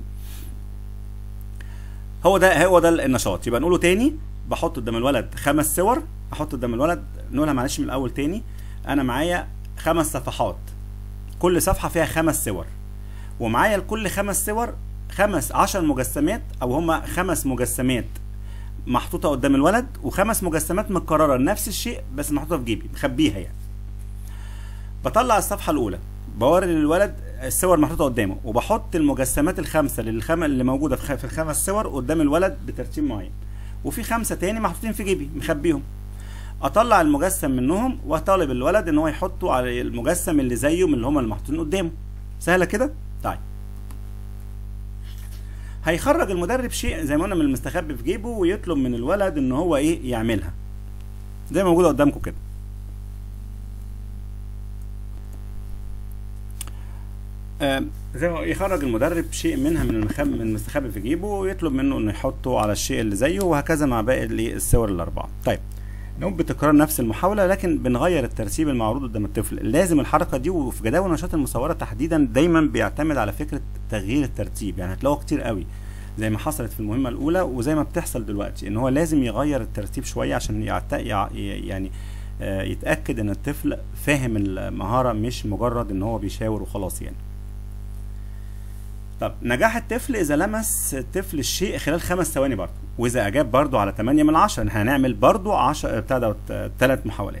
هو ده هو ده النشاط يبقى نقوله تاني بحط قدام الولد خمس صور احط قدام الولد نقولها معلش من الاول تاني انا معايا خمس صفحات كل صفحه فيها خمس صور ومعايا لكل خمس صور خمس عشر مجسمات او هما خمس مجسمات محطوطة قدام الولد وخمس مجسمات متكررة نفس الشيء بس محطوطة في جيبي مخبيها يعني بطلع الصفحة الأولى بوري للولد الصور محطوطة قدامه وبحط المجسمات الخمسة للخم... اللي موجودة في, خ... في الخمس صور قدام الولد بترتيب معين وفي خمسة تاني محطوطين في جيبي مخبيهم اطلع المجسم منهم واطالب الولد ان هو يحطه على المجسم اللي زيه من اللي هما اللي محطوطين قدامه سهله كده طيب هيخرج المدرب شيء زي ما قلنا من المستخبي في جيبه ويطلب من الولد ان هو ايه يعملها زي ما موجوده قدامكم كده آه زي ما يخرج المدرب شيء منها من المخم من المستخبي في جيبه ويطلب منه انه يحطه على الشيء اللي زيه وهكذا مع باقي الصور الاربعه طيب نقوم بتكرار نفس المحاولة لكن بنغير الترتيب المعروض قدام الطفل لازم الحركة دي وفي جداول النشاط المصورة تحديدا دايما بيعتمد على فكرة تغيير الترتيب يعني هتلاقوه كتير قوي زي ما حصلت في المهمة الأولى وزي ما بتحصل دلوقتي إن هو لازم يغير الترتيب شوية عشان يعت... يعني يتأكد إن الطفل فاهم المهارة مش مجرد إن هو بيشاور وخلاص يعني طب نجاح الطفل اذا لمس الطفل الشيء خلال خمس ثواني برضه واذا اجاب برضه على 8 من 10 هنعمل برضه 10 بتاع دوت ثلاث محاولات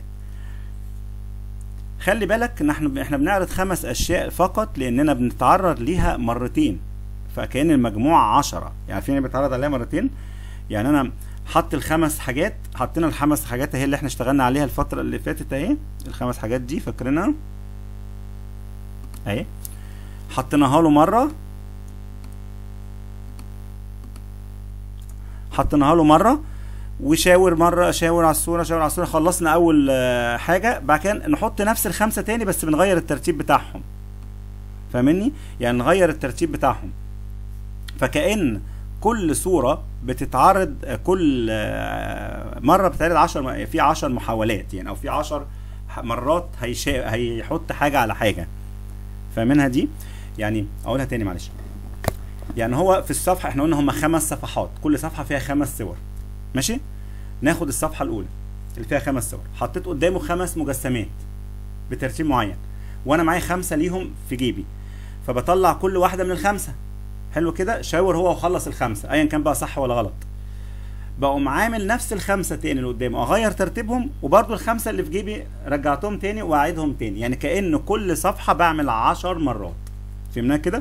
خلي بالك ان احنا احنا بنعرض خمس اشياء فقط لاننا بنتعرض ليها مرتين فكان المجموع 10 يعني فين بيتعرض عليها مرتين يعني انا حط الخمس حاجات حطينا الخمس حاجات اهي اللي احنا اشتغلنا عليها الفتره اللي فاتت اهي الخمس حاجات دي فاكرينها اهي حطيناها له مره حطيناها له مره وشاور مره شاور على الصوره شاور على الصوره خلصنا اول حاجه بعد كده نحط نفس الخمسه تاني بس بنغير الترتيب بتاعهم فاهمني يعني نغير الترتيب بتاعهم فكأن كل صورة بتتعرض كل مرة بتتعرض 10 في 10 محاولات يعني او في 10 مرات هيشا... هيحط حاجة على حاجة فاهمينها دي يعني اقولها تاني معلش يعني هو في الصفحة احنا قلنا هما خمس صفحات كل صفحة فيها خمس صور ماشي ناخد الصفحة الأولى اللي فيها خمس صور حطيت قدامه خمس مجسمات بترتيب معين وأنا معايا خمسة ليهم في جيبي فبطلع كل واحدة من الخمسة حلو كده شاور هو وخلص الخمسة أيا كان بقى صح ولا غلط بقوم عامل نفس الخمسة تاني اللي قدامه أغير ترتيبهم وبرضو الخمسة اللي في جيبي رجعتهم تاني وأعيدهم تاني يعني كأن كل صفحة بعمل عشر مرات فهمناها كده؟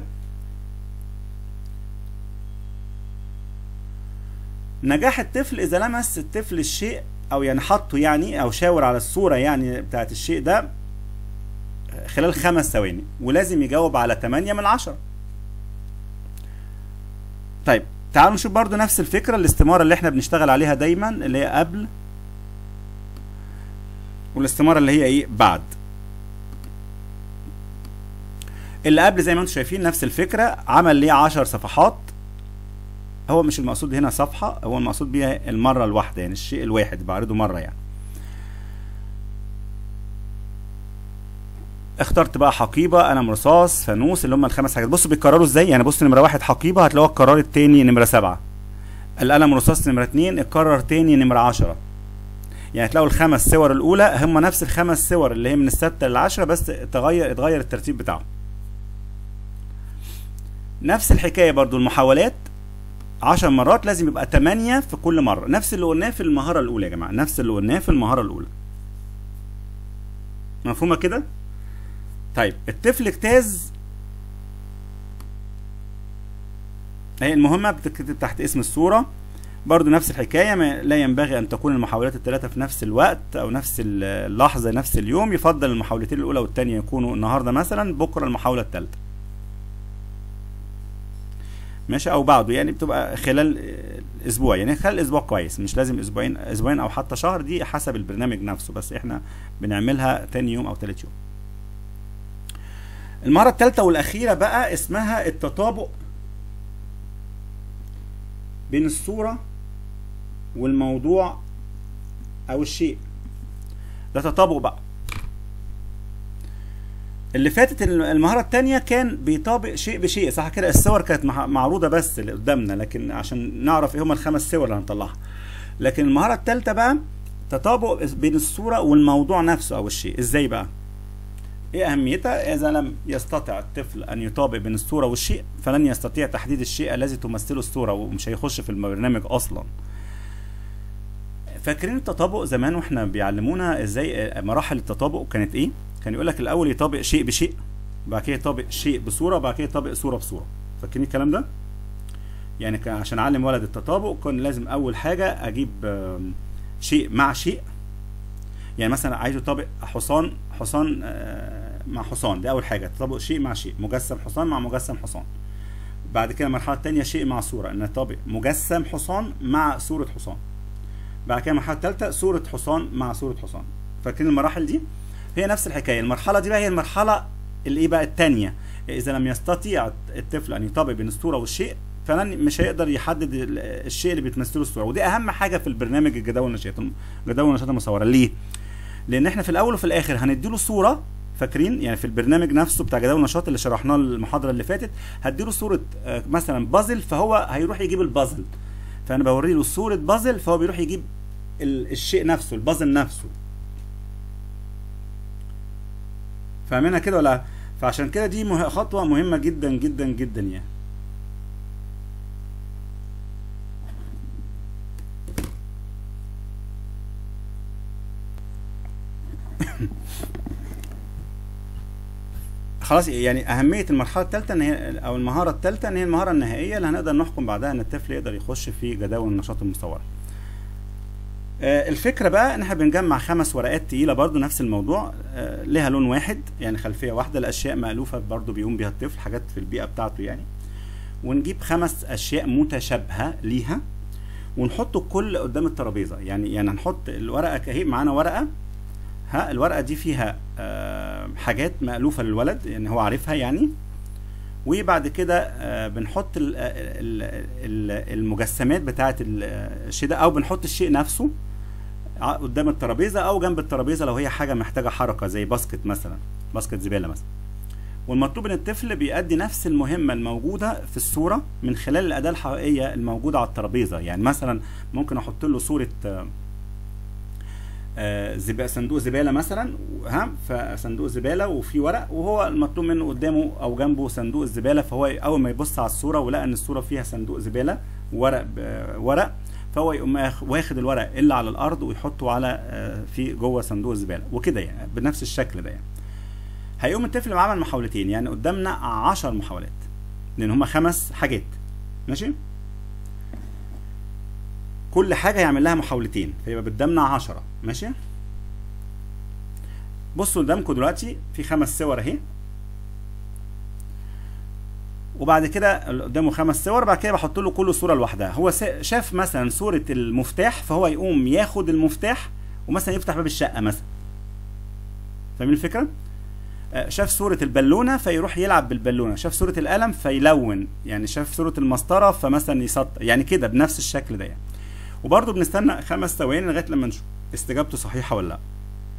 نجاح الطفل اذا لمس الطفل الشيء او يعني حطه يعني او شاور على الصورة يعني بتاعت الشيء ده خلال خمس ثواني ولازم يجاوب على 8 من 10 طيب تعالوا نشوف برضو نفس الفكرة الاستمارة اللي احنا بنشتغل عليها دايما اللي هي قبل والاستمارة اللي هي ايه بعد اللي قبل زي ما انتم شايفين نفس الفكرة عمل ليه 10 صفحات هو مش المقصود هنا صفحة هو المقصود بيها المرة الواحدة يعني الشيء الواحد بعرضه مرة يعني اخترت بقى حقيبة قلم رصاص فانوس اللي هم الخمس حاجات بصوا بيتكرروا ازاي يعني بص نمرة واحد حقيبة هتلاقوها اتكررت تاني نمرة سبعة القلم رصاص نمرة اتنين اتكرر تاني نمرة عشرة يعني تلاقوا الخمس صور الأولى هم نفس الخمس صور اللي هي من الستة للعشرة بس تغير اتغير الترتيب بتاعهم نفس الحكاية برضو المحاولات عشر مرات لازم يبقى تمانية في كل مرة نفس اللي قلناه في المهارة الأولى يا جماعة نفس اللي قلناه في المهارة الأولى مفهومة كده؟ طيب الطفل اجتاز هي المهمة بتتكتب تحت اسم الصورة برضو نفس الحكاية ما لا ينبغي أن تكون المحاولات الثلاثة في نفس الوقت أو نفس اللحظة نفس اليوم يفضل المحاولتين الأولى والثانية يكونوا النهاردة مثلا بكرة المحاولة الثالثة ماشي او بعده يعني بتبقى خلال اسبوع يعني خلال اسبوع كويس مش لازم اسبوعين اسبوعين او حتى شهر دي حسب البرنامج نفسه بس احنا بنعملها تاني يوم او تالت يوم المهارة الثالثة والأخيرة بقى اسمها التطابق بين الصورة والموضوع أو الشيء ده تطابق بقى اللي فاتت المهاره الثانيه كان بيطابق شيء بشيء صح كده الصور كانت معروضه بس اللي قدامنا لكن عشان نعرف ايه هم الخمس صور اللي هنطلعها لكن المهاره الثالثه بقى تطابق بين الصوره والموضوع نفسه او الشيء ازاي بقى ايه اهميتها اذا لم يستطع الطفل ان يطابق بين الصوره والشيء فلن يستطيع تحديد الشيء الذي تمثله الصوره ومش هيخش في البرنامج اصلا فاكرين التطابق زمان واحنا بيعلمونا ازاي مراحل التطابق كانت ايه كان يقول لك الاول يطابق شيء بشيء بعد كده يطابق شيء بصوره وبعد كده يطابق صوره بصوره فاكرين الكلام ده يعني كان عشان اعلم ولد التطابق كان لازم اول حاجه اجيب شيء مع شيء يعني مثلا عايز يطابق حصان حصان مع حصان دي اول حاجه تطابق شيء مع شيء مجسم حصان مع مجسم حصان بعد كده المرحله الثانيه شيء مع صوره ان يطابق مجسم حصان مع صوره حصان بعد كده المرحله الثالثه صوره حصان مع صوره حصان فاكرين المراحل دي هي نفس الحكايه المرحله دي بقى هي المرحله اللي ايه بقى الثانيه اذا لم يستطيع الطفل ان يطابق بين الصوره والشيء فلن مش هيقدر يحدد الشيء اللي بتمثله الصوره ودي اهم حاجه في البرنامج الجداول النشاط جداول النشاط المصوره ليه لان احنا في الاول وفي الاخر هنديله صوره فاكرين يعني في البرنامج نفسه بتاع جداول النشاط اللي شرحناه المحاضره اللي فاتت هديله صوره مثلا بازل فهو هيروح يجيب البازل فانا بوري له صوره بازل فهو بيروح يجيب الشيء نفسه البازل نفسه فاهمينها كده ولا فعشان كده دي مه... خطوه مهمه جدا جدا جدا يعني خلاص يعني اهميه المرحله الثالثه ان هي او المهاره الثالثه ان هي المهاره النهائيه اللي هنقدر نحكم بعدها ان الطفل يقدر يخش في جداول النشاط المصوره آه الفكره بقى ان احنا بنجمع خمس ورقات تقيله برضو نفس الموضوع آه لها لون واحد يعني خلفيه واحده الاشياء مالوفه برضو بيقوم بيها الطفل حاجات في البيئه بتاعته يعني ونجيب خمس اشياء متشابهه ليها ونحط الكل قدام الترابيزه يعني يعني هنحط الورقه اهي معانا ورقه ها الورقه دي فيها آه حاجات مالوفه للولد يعني هو عارفها يعني وبعد كده آه بنحط ال ال ال المجسمات بتاعه الشيء ده او بنحط الشيء نفسه قدام الترابيزه او جنب الترابيزه لو هي حاجه محتاجه حركه زي باسكت مثلا باسكت زباله مثلا والمطلوب ان الطفل بيأدي نفس المهمه الموجوده في الصوره من خلال الاداه الحقيقيه الموجوده على الترابيزه يعني مثلا ممكن احط له صوره آه زبالة صندوق زباله مثلا ها فصندوق زباله وفي ورق وهو المطلوب منه قدامه او جنبه صندوق الزباله فهو اول ما يبص على الصوره ولقى ان الصوره فيها صندوق زباله ورق ورق فهو يقوم واخد الورق اللي على الارض ويحطه على آه في جوه صندوق الزباله وكده يعني بنفس الشكل ده يعني هيقوم الطفل عمل محاولتين يعني قدامنا 10 محاولات لان هما خمس حاجات ماشي كل حاجه يعمل لها محاولتين فيبقى قدامنا 10 ماشي بصوا قدامكم دلوقتي في خمس صور اهي وبعد كده قدامه خمس صور بعد كده بحط له كل صوره لوحدها هو شاف مثلا صوره المفتاح فهو يقوم ياخد المفتاح ومثلا يفتح باب الشقه مثلا فاهمين الفكره شاف صورة البالونة فيروح يلعب بالبالونة شاف صورة القلم فيلون يعني شاف صورة المسطرة فمثلا يسطر يعني كده بنفس الشكل ده يعني وبرضه بنستنى خمس ثواني لغايه لما نشوف استجابته صحيحه ولا لا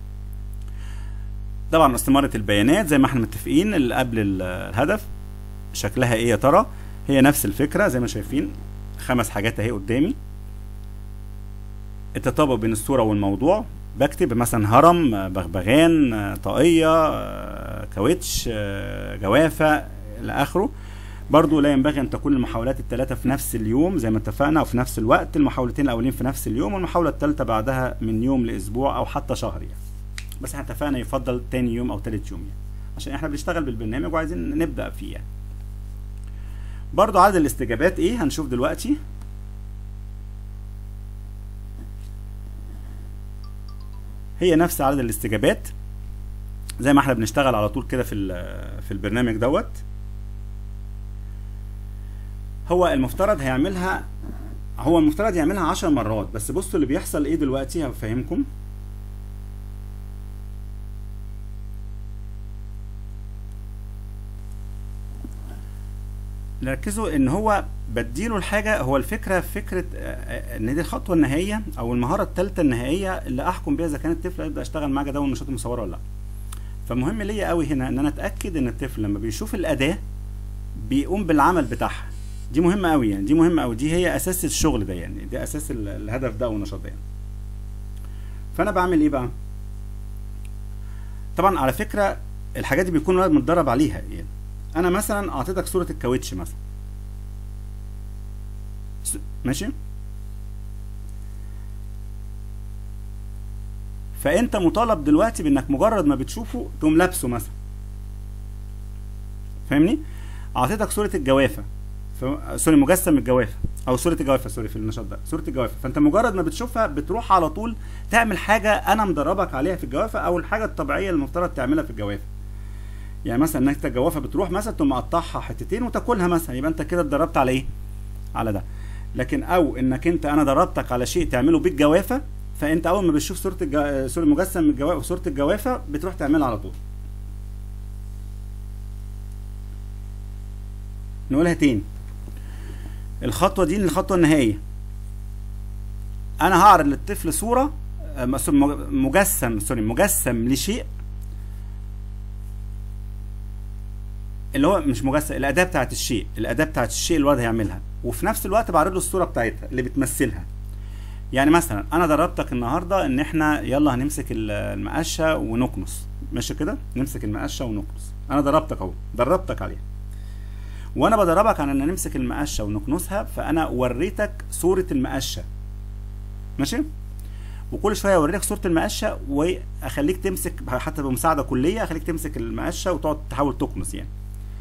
طبعا استمارة البيانات زي ما احنا متفقين اللي قبل الهدف شكلها ايه يا ترى هي نفس الفكره زي ما شايفين خمس حاجات اهي قدامي التطابق بين الصوره والموضوع بكتب مثلا هرم بغبغان طاقيه كاوتش جوافه الى اخره برضو لا ينبغي ان تكون المحاولات الثلاثه في نفس اليوم زي ما اتفقنا او في نفس الوقت المحاولتين الاولين في نفس اليوم والمحاوله الثالثه بعدها من يوم لاسبوع او حتى شهر يعني بس احنا اتفقنا يفضل تاني يوم او ثالث يوم يعني عشان احنا بنشتغل بالبرنامج وعايزين نبدا فيه يعني برضو عدد الاستجابات ايه هنشوف دلوقتي هي نفس عدد الاستجابات زي ما احنا بنشتغل على طول كده في في البرنامج دوت هو المفترض هيعملها هو المفترض يعملها عشر مرات بس بصوا اللي بيحصل ايه دلوقتي هفهمكم ركزوا ان هو بديله الحاجه هو الفكره فكره ان دي الخطوه النهائيه او المهاره الثالثه النهائيه اللي احكم بيها اذا كان الطفل هيبدا يشتغل معاه جداول النشاط المصوره ولا لا فمهم ليا قوي هنا ان انا اتاكد ان الطفل لما بيشوف الاداه بيقوم بالعمل بتاعها دي مهمه قوي يعني دي مهمه قوي دي هي اساس الشغل ده يعني دي اساس الهدف ده والنشاط ده يعني فانا بعمل ايه بقى طبعا على فكره الحاجات دي بيكون الولد متدرب عليها يعني انا مثلا اعطيتك صوره الكاوتش مثلا ماشي فانت مطالب دلوقتي بانك مجرد ما بتشوفه تقوم لابسه مثلا فاهمني اعطيتك صوره الجوافه ف... سوري مجسم الجوافه او صوره الجوافه سوري في النشاط ده صوره الجوافه فانت مجرد ما بتشوفها بتروح على طول تعمل حاجه انا مدربك عليها في الجوافه او الحاجه الطبيعيه اللي المفترض تعملها في الجوافه يعني مثلا انك الجوافه بتروح مثلا تقوم مقطعها حتتين وتاكلها مثلا يبقى انت كده اتدربت على ايه على ده لكن او انك انت انا دربتك على شيء تعمله بالجوافه فانت اول ما بتشوف صوره الجو... سوري مجسم الجوافه صوره الجوافه بتروح تعملها على طول نقولها تاني الخطوه دي الخطوه النهائيه انا هعرض للطفل صوره مجسم سوري مجسم لشيء اللي هو مش مجسم الاداه بتاعت الشيء الاداه بتاعت الشيء اللي الولد هيعملها وفي نفس الوقت بعرض له الصوره بتاعتها اللي بتمثلها يعني مثلا انا دربتك النهارده ان احنا يلا هنمسك المقشه ونكنس ماشي كده نمسك المقشه ونكنس انا دربتك اهو دربتك عليها وانا بدربك على ان نمسك المقشه ونكنسها فانا وريتك صوره المقشه ماشي وكل شويه اوريك صوره المقشه واخليك تمسك حتى بمساعده كليه اخليك تمسك المقشه وتقعد تحاول تكنس يعني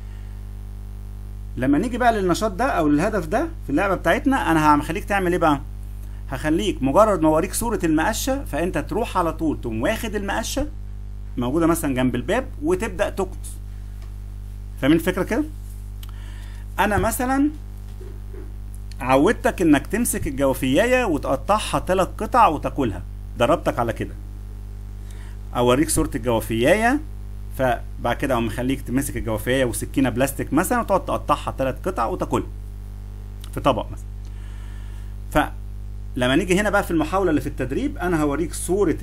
لما نيجي بقى للنشاط ده او للهدف ده في اللعبه بتاعتنا انا هخليك تعمل ايه بقى هخليك مجرد ما اوريك صوره المقشه فانت تروح على طول تقوم واخد المقشه موجوده مثلا جنب الباب وتبدا تكنس فاهمين الفكره كده انا مثلا عودتك انك تمسك الجوافيايه وتقطعها ثلاث قطع وتاكلها دربتك على كده اوريك صوره الجوافيايه فبعد كده اقوم مخليك تمسك الجوافيه وسكينه بلاستيك مثلا وتقعد تقطعها ثلاث قطع وتاكلها في طبق مثلا فلما نيجي هنا بقى في المحاوله اللي في التدريب انا هوريك صوره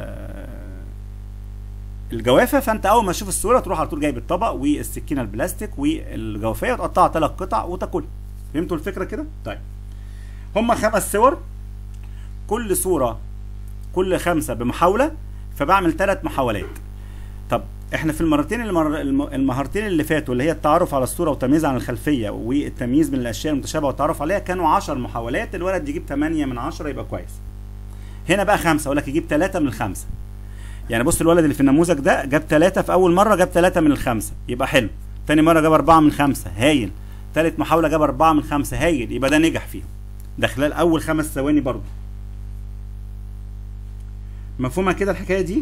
الجوافه فانت اول ما تشوف الصوره تروح على طول جايب الطبق والسكينه البلاستيك والجوافيه وتقطعها ثلاث قطع وتاكلها فهمتوا الفكره كده طيب هما خمس صور كل صوره كل خمسه بمحاوله فبعمل ثلاث محاولات طب احنا في المرتين المر... المهارتين اللي فاتوا اللي هي التعرف على الصوره والتمييز عن الخلفيه والتمييز من الاشياء المتشابهه والتعرف عليها كانوا 10 محاولات الولد يجيب 8 من 10 يبقى كويس هنا بقى خمسه اقول لك يجيب 3 من الخمسه يعني بص الولد اللي في النموذج ده جاب 3 في اول مره جاب 3 من الخمسه يبقى حلو تاني مره جاب 4 من 5 هايل تالت محاوله جاب 4 من 5 هايل يبقى ده نجح فيهم ده خلال اول خمس ثواني برضه مفهومه كده الحكايه دي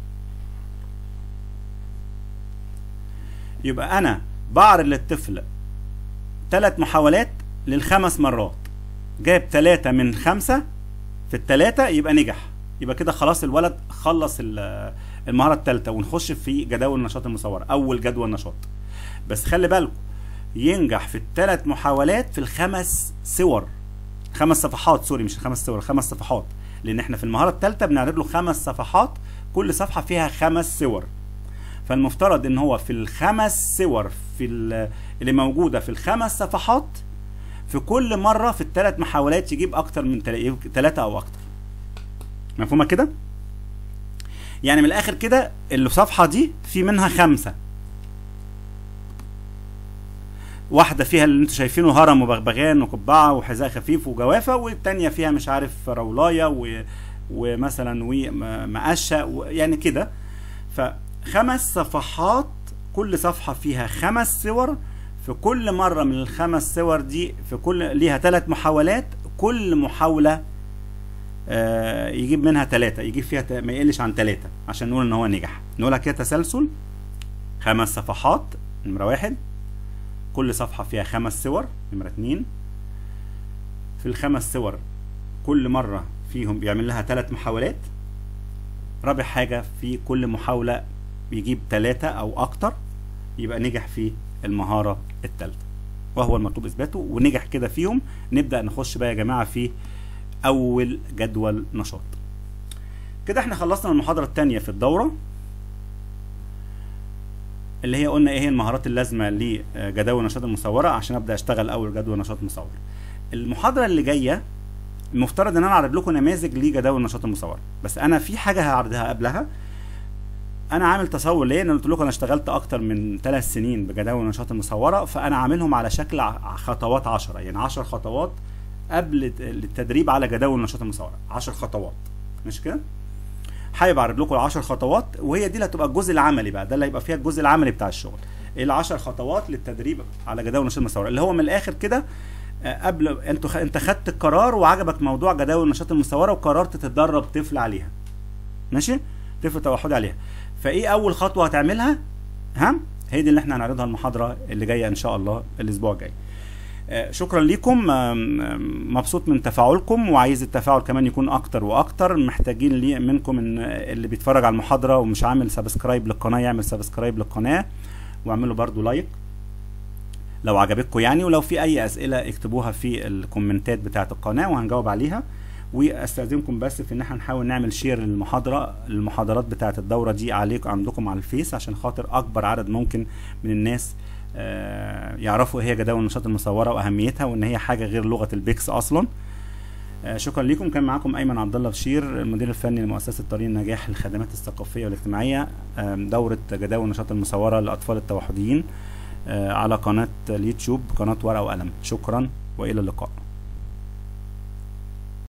يبقى انا بعرض للطفل ثلاث محاولات للخمس مرات جاب ثلاثة من خمسة في الثلاثة يبقى نجح يبقى كده خلاص الولد خلص المهارة الثالثة ونخش في جداول النشاط المصورة أول جدول نشاط بس خلي بالكم ينجح في الثلاث محاولات في الخمس صور خمس صفحات سوري مش خمس صور خمس صفحات لأن احنا في المهارة الثالثة بنعرض له خمس صفحات كل صفحة فيها خمس صور فالمفترض ان هو في الخمس صور في اللي موجوده في الخمس صفحات في كل مره في الثلاث محاولات يجيب اكتر من ثلاثه او اكتر مفهومه كده يعني من الاخر كده الصفحه دي في منها خمسه واحدة فيها اللي انتوا شايفينه هرم وبغبغان وقبعة وحذاء خفيف وجوافة والتانية فيها مش عارف رولاية و... ومثلا ومقشة و... يعني كده ف خمس صفحات كل صفحة فيها خمس صور في كل مرة من الخمس صور دي في كل ليها ثلاث محاولات كل محاولة آه يجيب منها ثلاثة يجيب فيها ت- ما يقلش عن ثلاثة عشان نقول ان هو نجح نقولها كده تسلسل خمس صفحات نمرة واحد كل صفحة فيها خمس صور نمرة اتنين في الخمس صور كل مرة فيهم بيعمل لها ثلاث محاولات رابع حاجة في كل محاولة بيجيب ثلاثة أو أكتر يبقى نجح في المهارة الثالثة وهو المطلوب إثباته ونجح كده فيهم نبدأ نخش بقى يا جماعة في أول جدول نشاط كده احنا خلصنا المحاضرة الثانية في الدورة اللي هي قلنا ايه هي المهارات اللازمة لجداول النشاط المصورة عشان ابدأ اشتغل اول جدول نشاط مصور المحاضرة اللي جاية المفترض ان انا اعرض لكم نماذج لجداول النشاط المصور بس انا في حاجة هعرضها قبلها انا عامل تصور ليه انا قلت لكم انا اشتغلت اكتر من ثلاث سنين بجداول النشاط المصورة فانا عاملهم على شكل ع- خطوات عشرة يعني عشر خطوات قبل الت- التدريب على جداول النشاط المصورة عشر خطوات مش كده حابب اعرض لكم العشر خطوات وهي دي اللي هتبقى الجزء العملي بقى ده اللي هيبقى فيها الجزء العملي بتاع الشغل العشر خطوات للتدريب على جداول النشاط المصورة اللي هو من الاخر كده آه، قبل انتوا خ... انت خدت القرار وعجبك موضوع جداول النشاط المصورة وقررت تتدرب طفل عليها ماشي طفل توحدي عليها فايه اول خطوة هتعملها ها هي دي اللي احنا هنعرضها المحاضرة اللي جاية ان شاء الله الاسبوع الجاي آه، شكرا ليكم آم، آم، مبسوط من تفاعلكم وعايز التفاعل كمان يكون اكتر واكتر محتاجين لي منكم ان اللي بيتفرج على المحاضرة ومش عامل سبسكرايب للقناة يعمل سبسكرايب للقناة واعملوا برضو لايك لو عجبتكم يعني ولو في اي اسئله اكتبوها في الكومنتات بتاعه القناه وهنجاوب عليها واستاذنكم بس في ان احنا نحاول نعمل شير للمحاضره المحاضرات بتاعه الدوره دي عليكم عندكم على الفيس عشان خاطر اكبر عدد ممكن من الناس آه، يعرفوا ايه هي جداول النشاط المصوره واهميتها وان هي حاجه غير لغه البيكس اصلا آه، شكرا لكم كان معاكم ايمن عبد الله بشير المدير الفني لمؤسسه طريق النجاح للخدمات الثقافيه والاجتماعيه آم، دوره جداول النشاط المصوره للاطفال التوحديين آه، على قناه اليوتيوب قناه ورقه وقلم شكرا والى اللقاء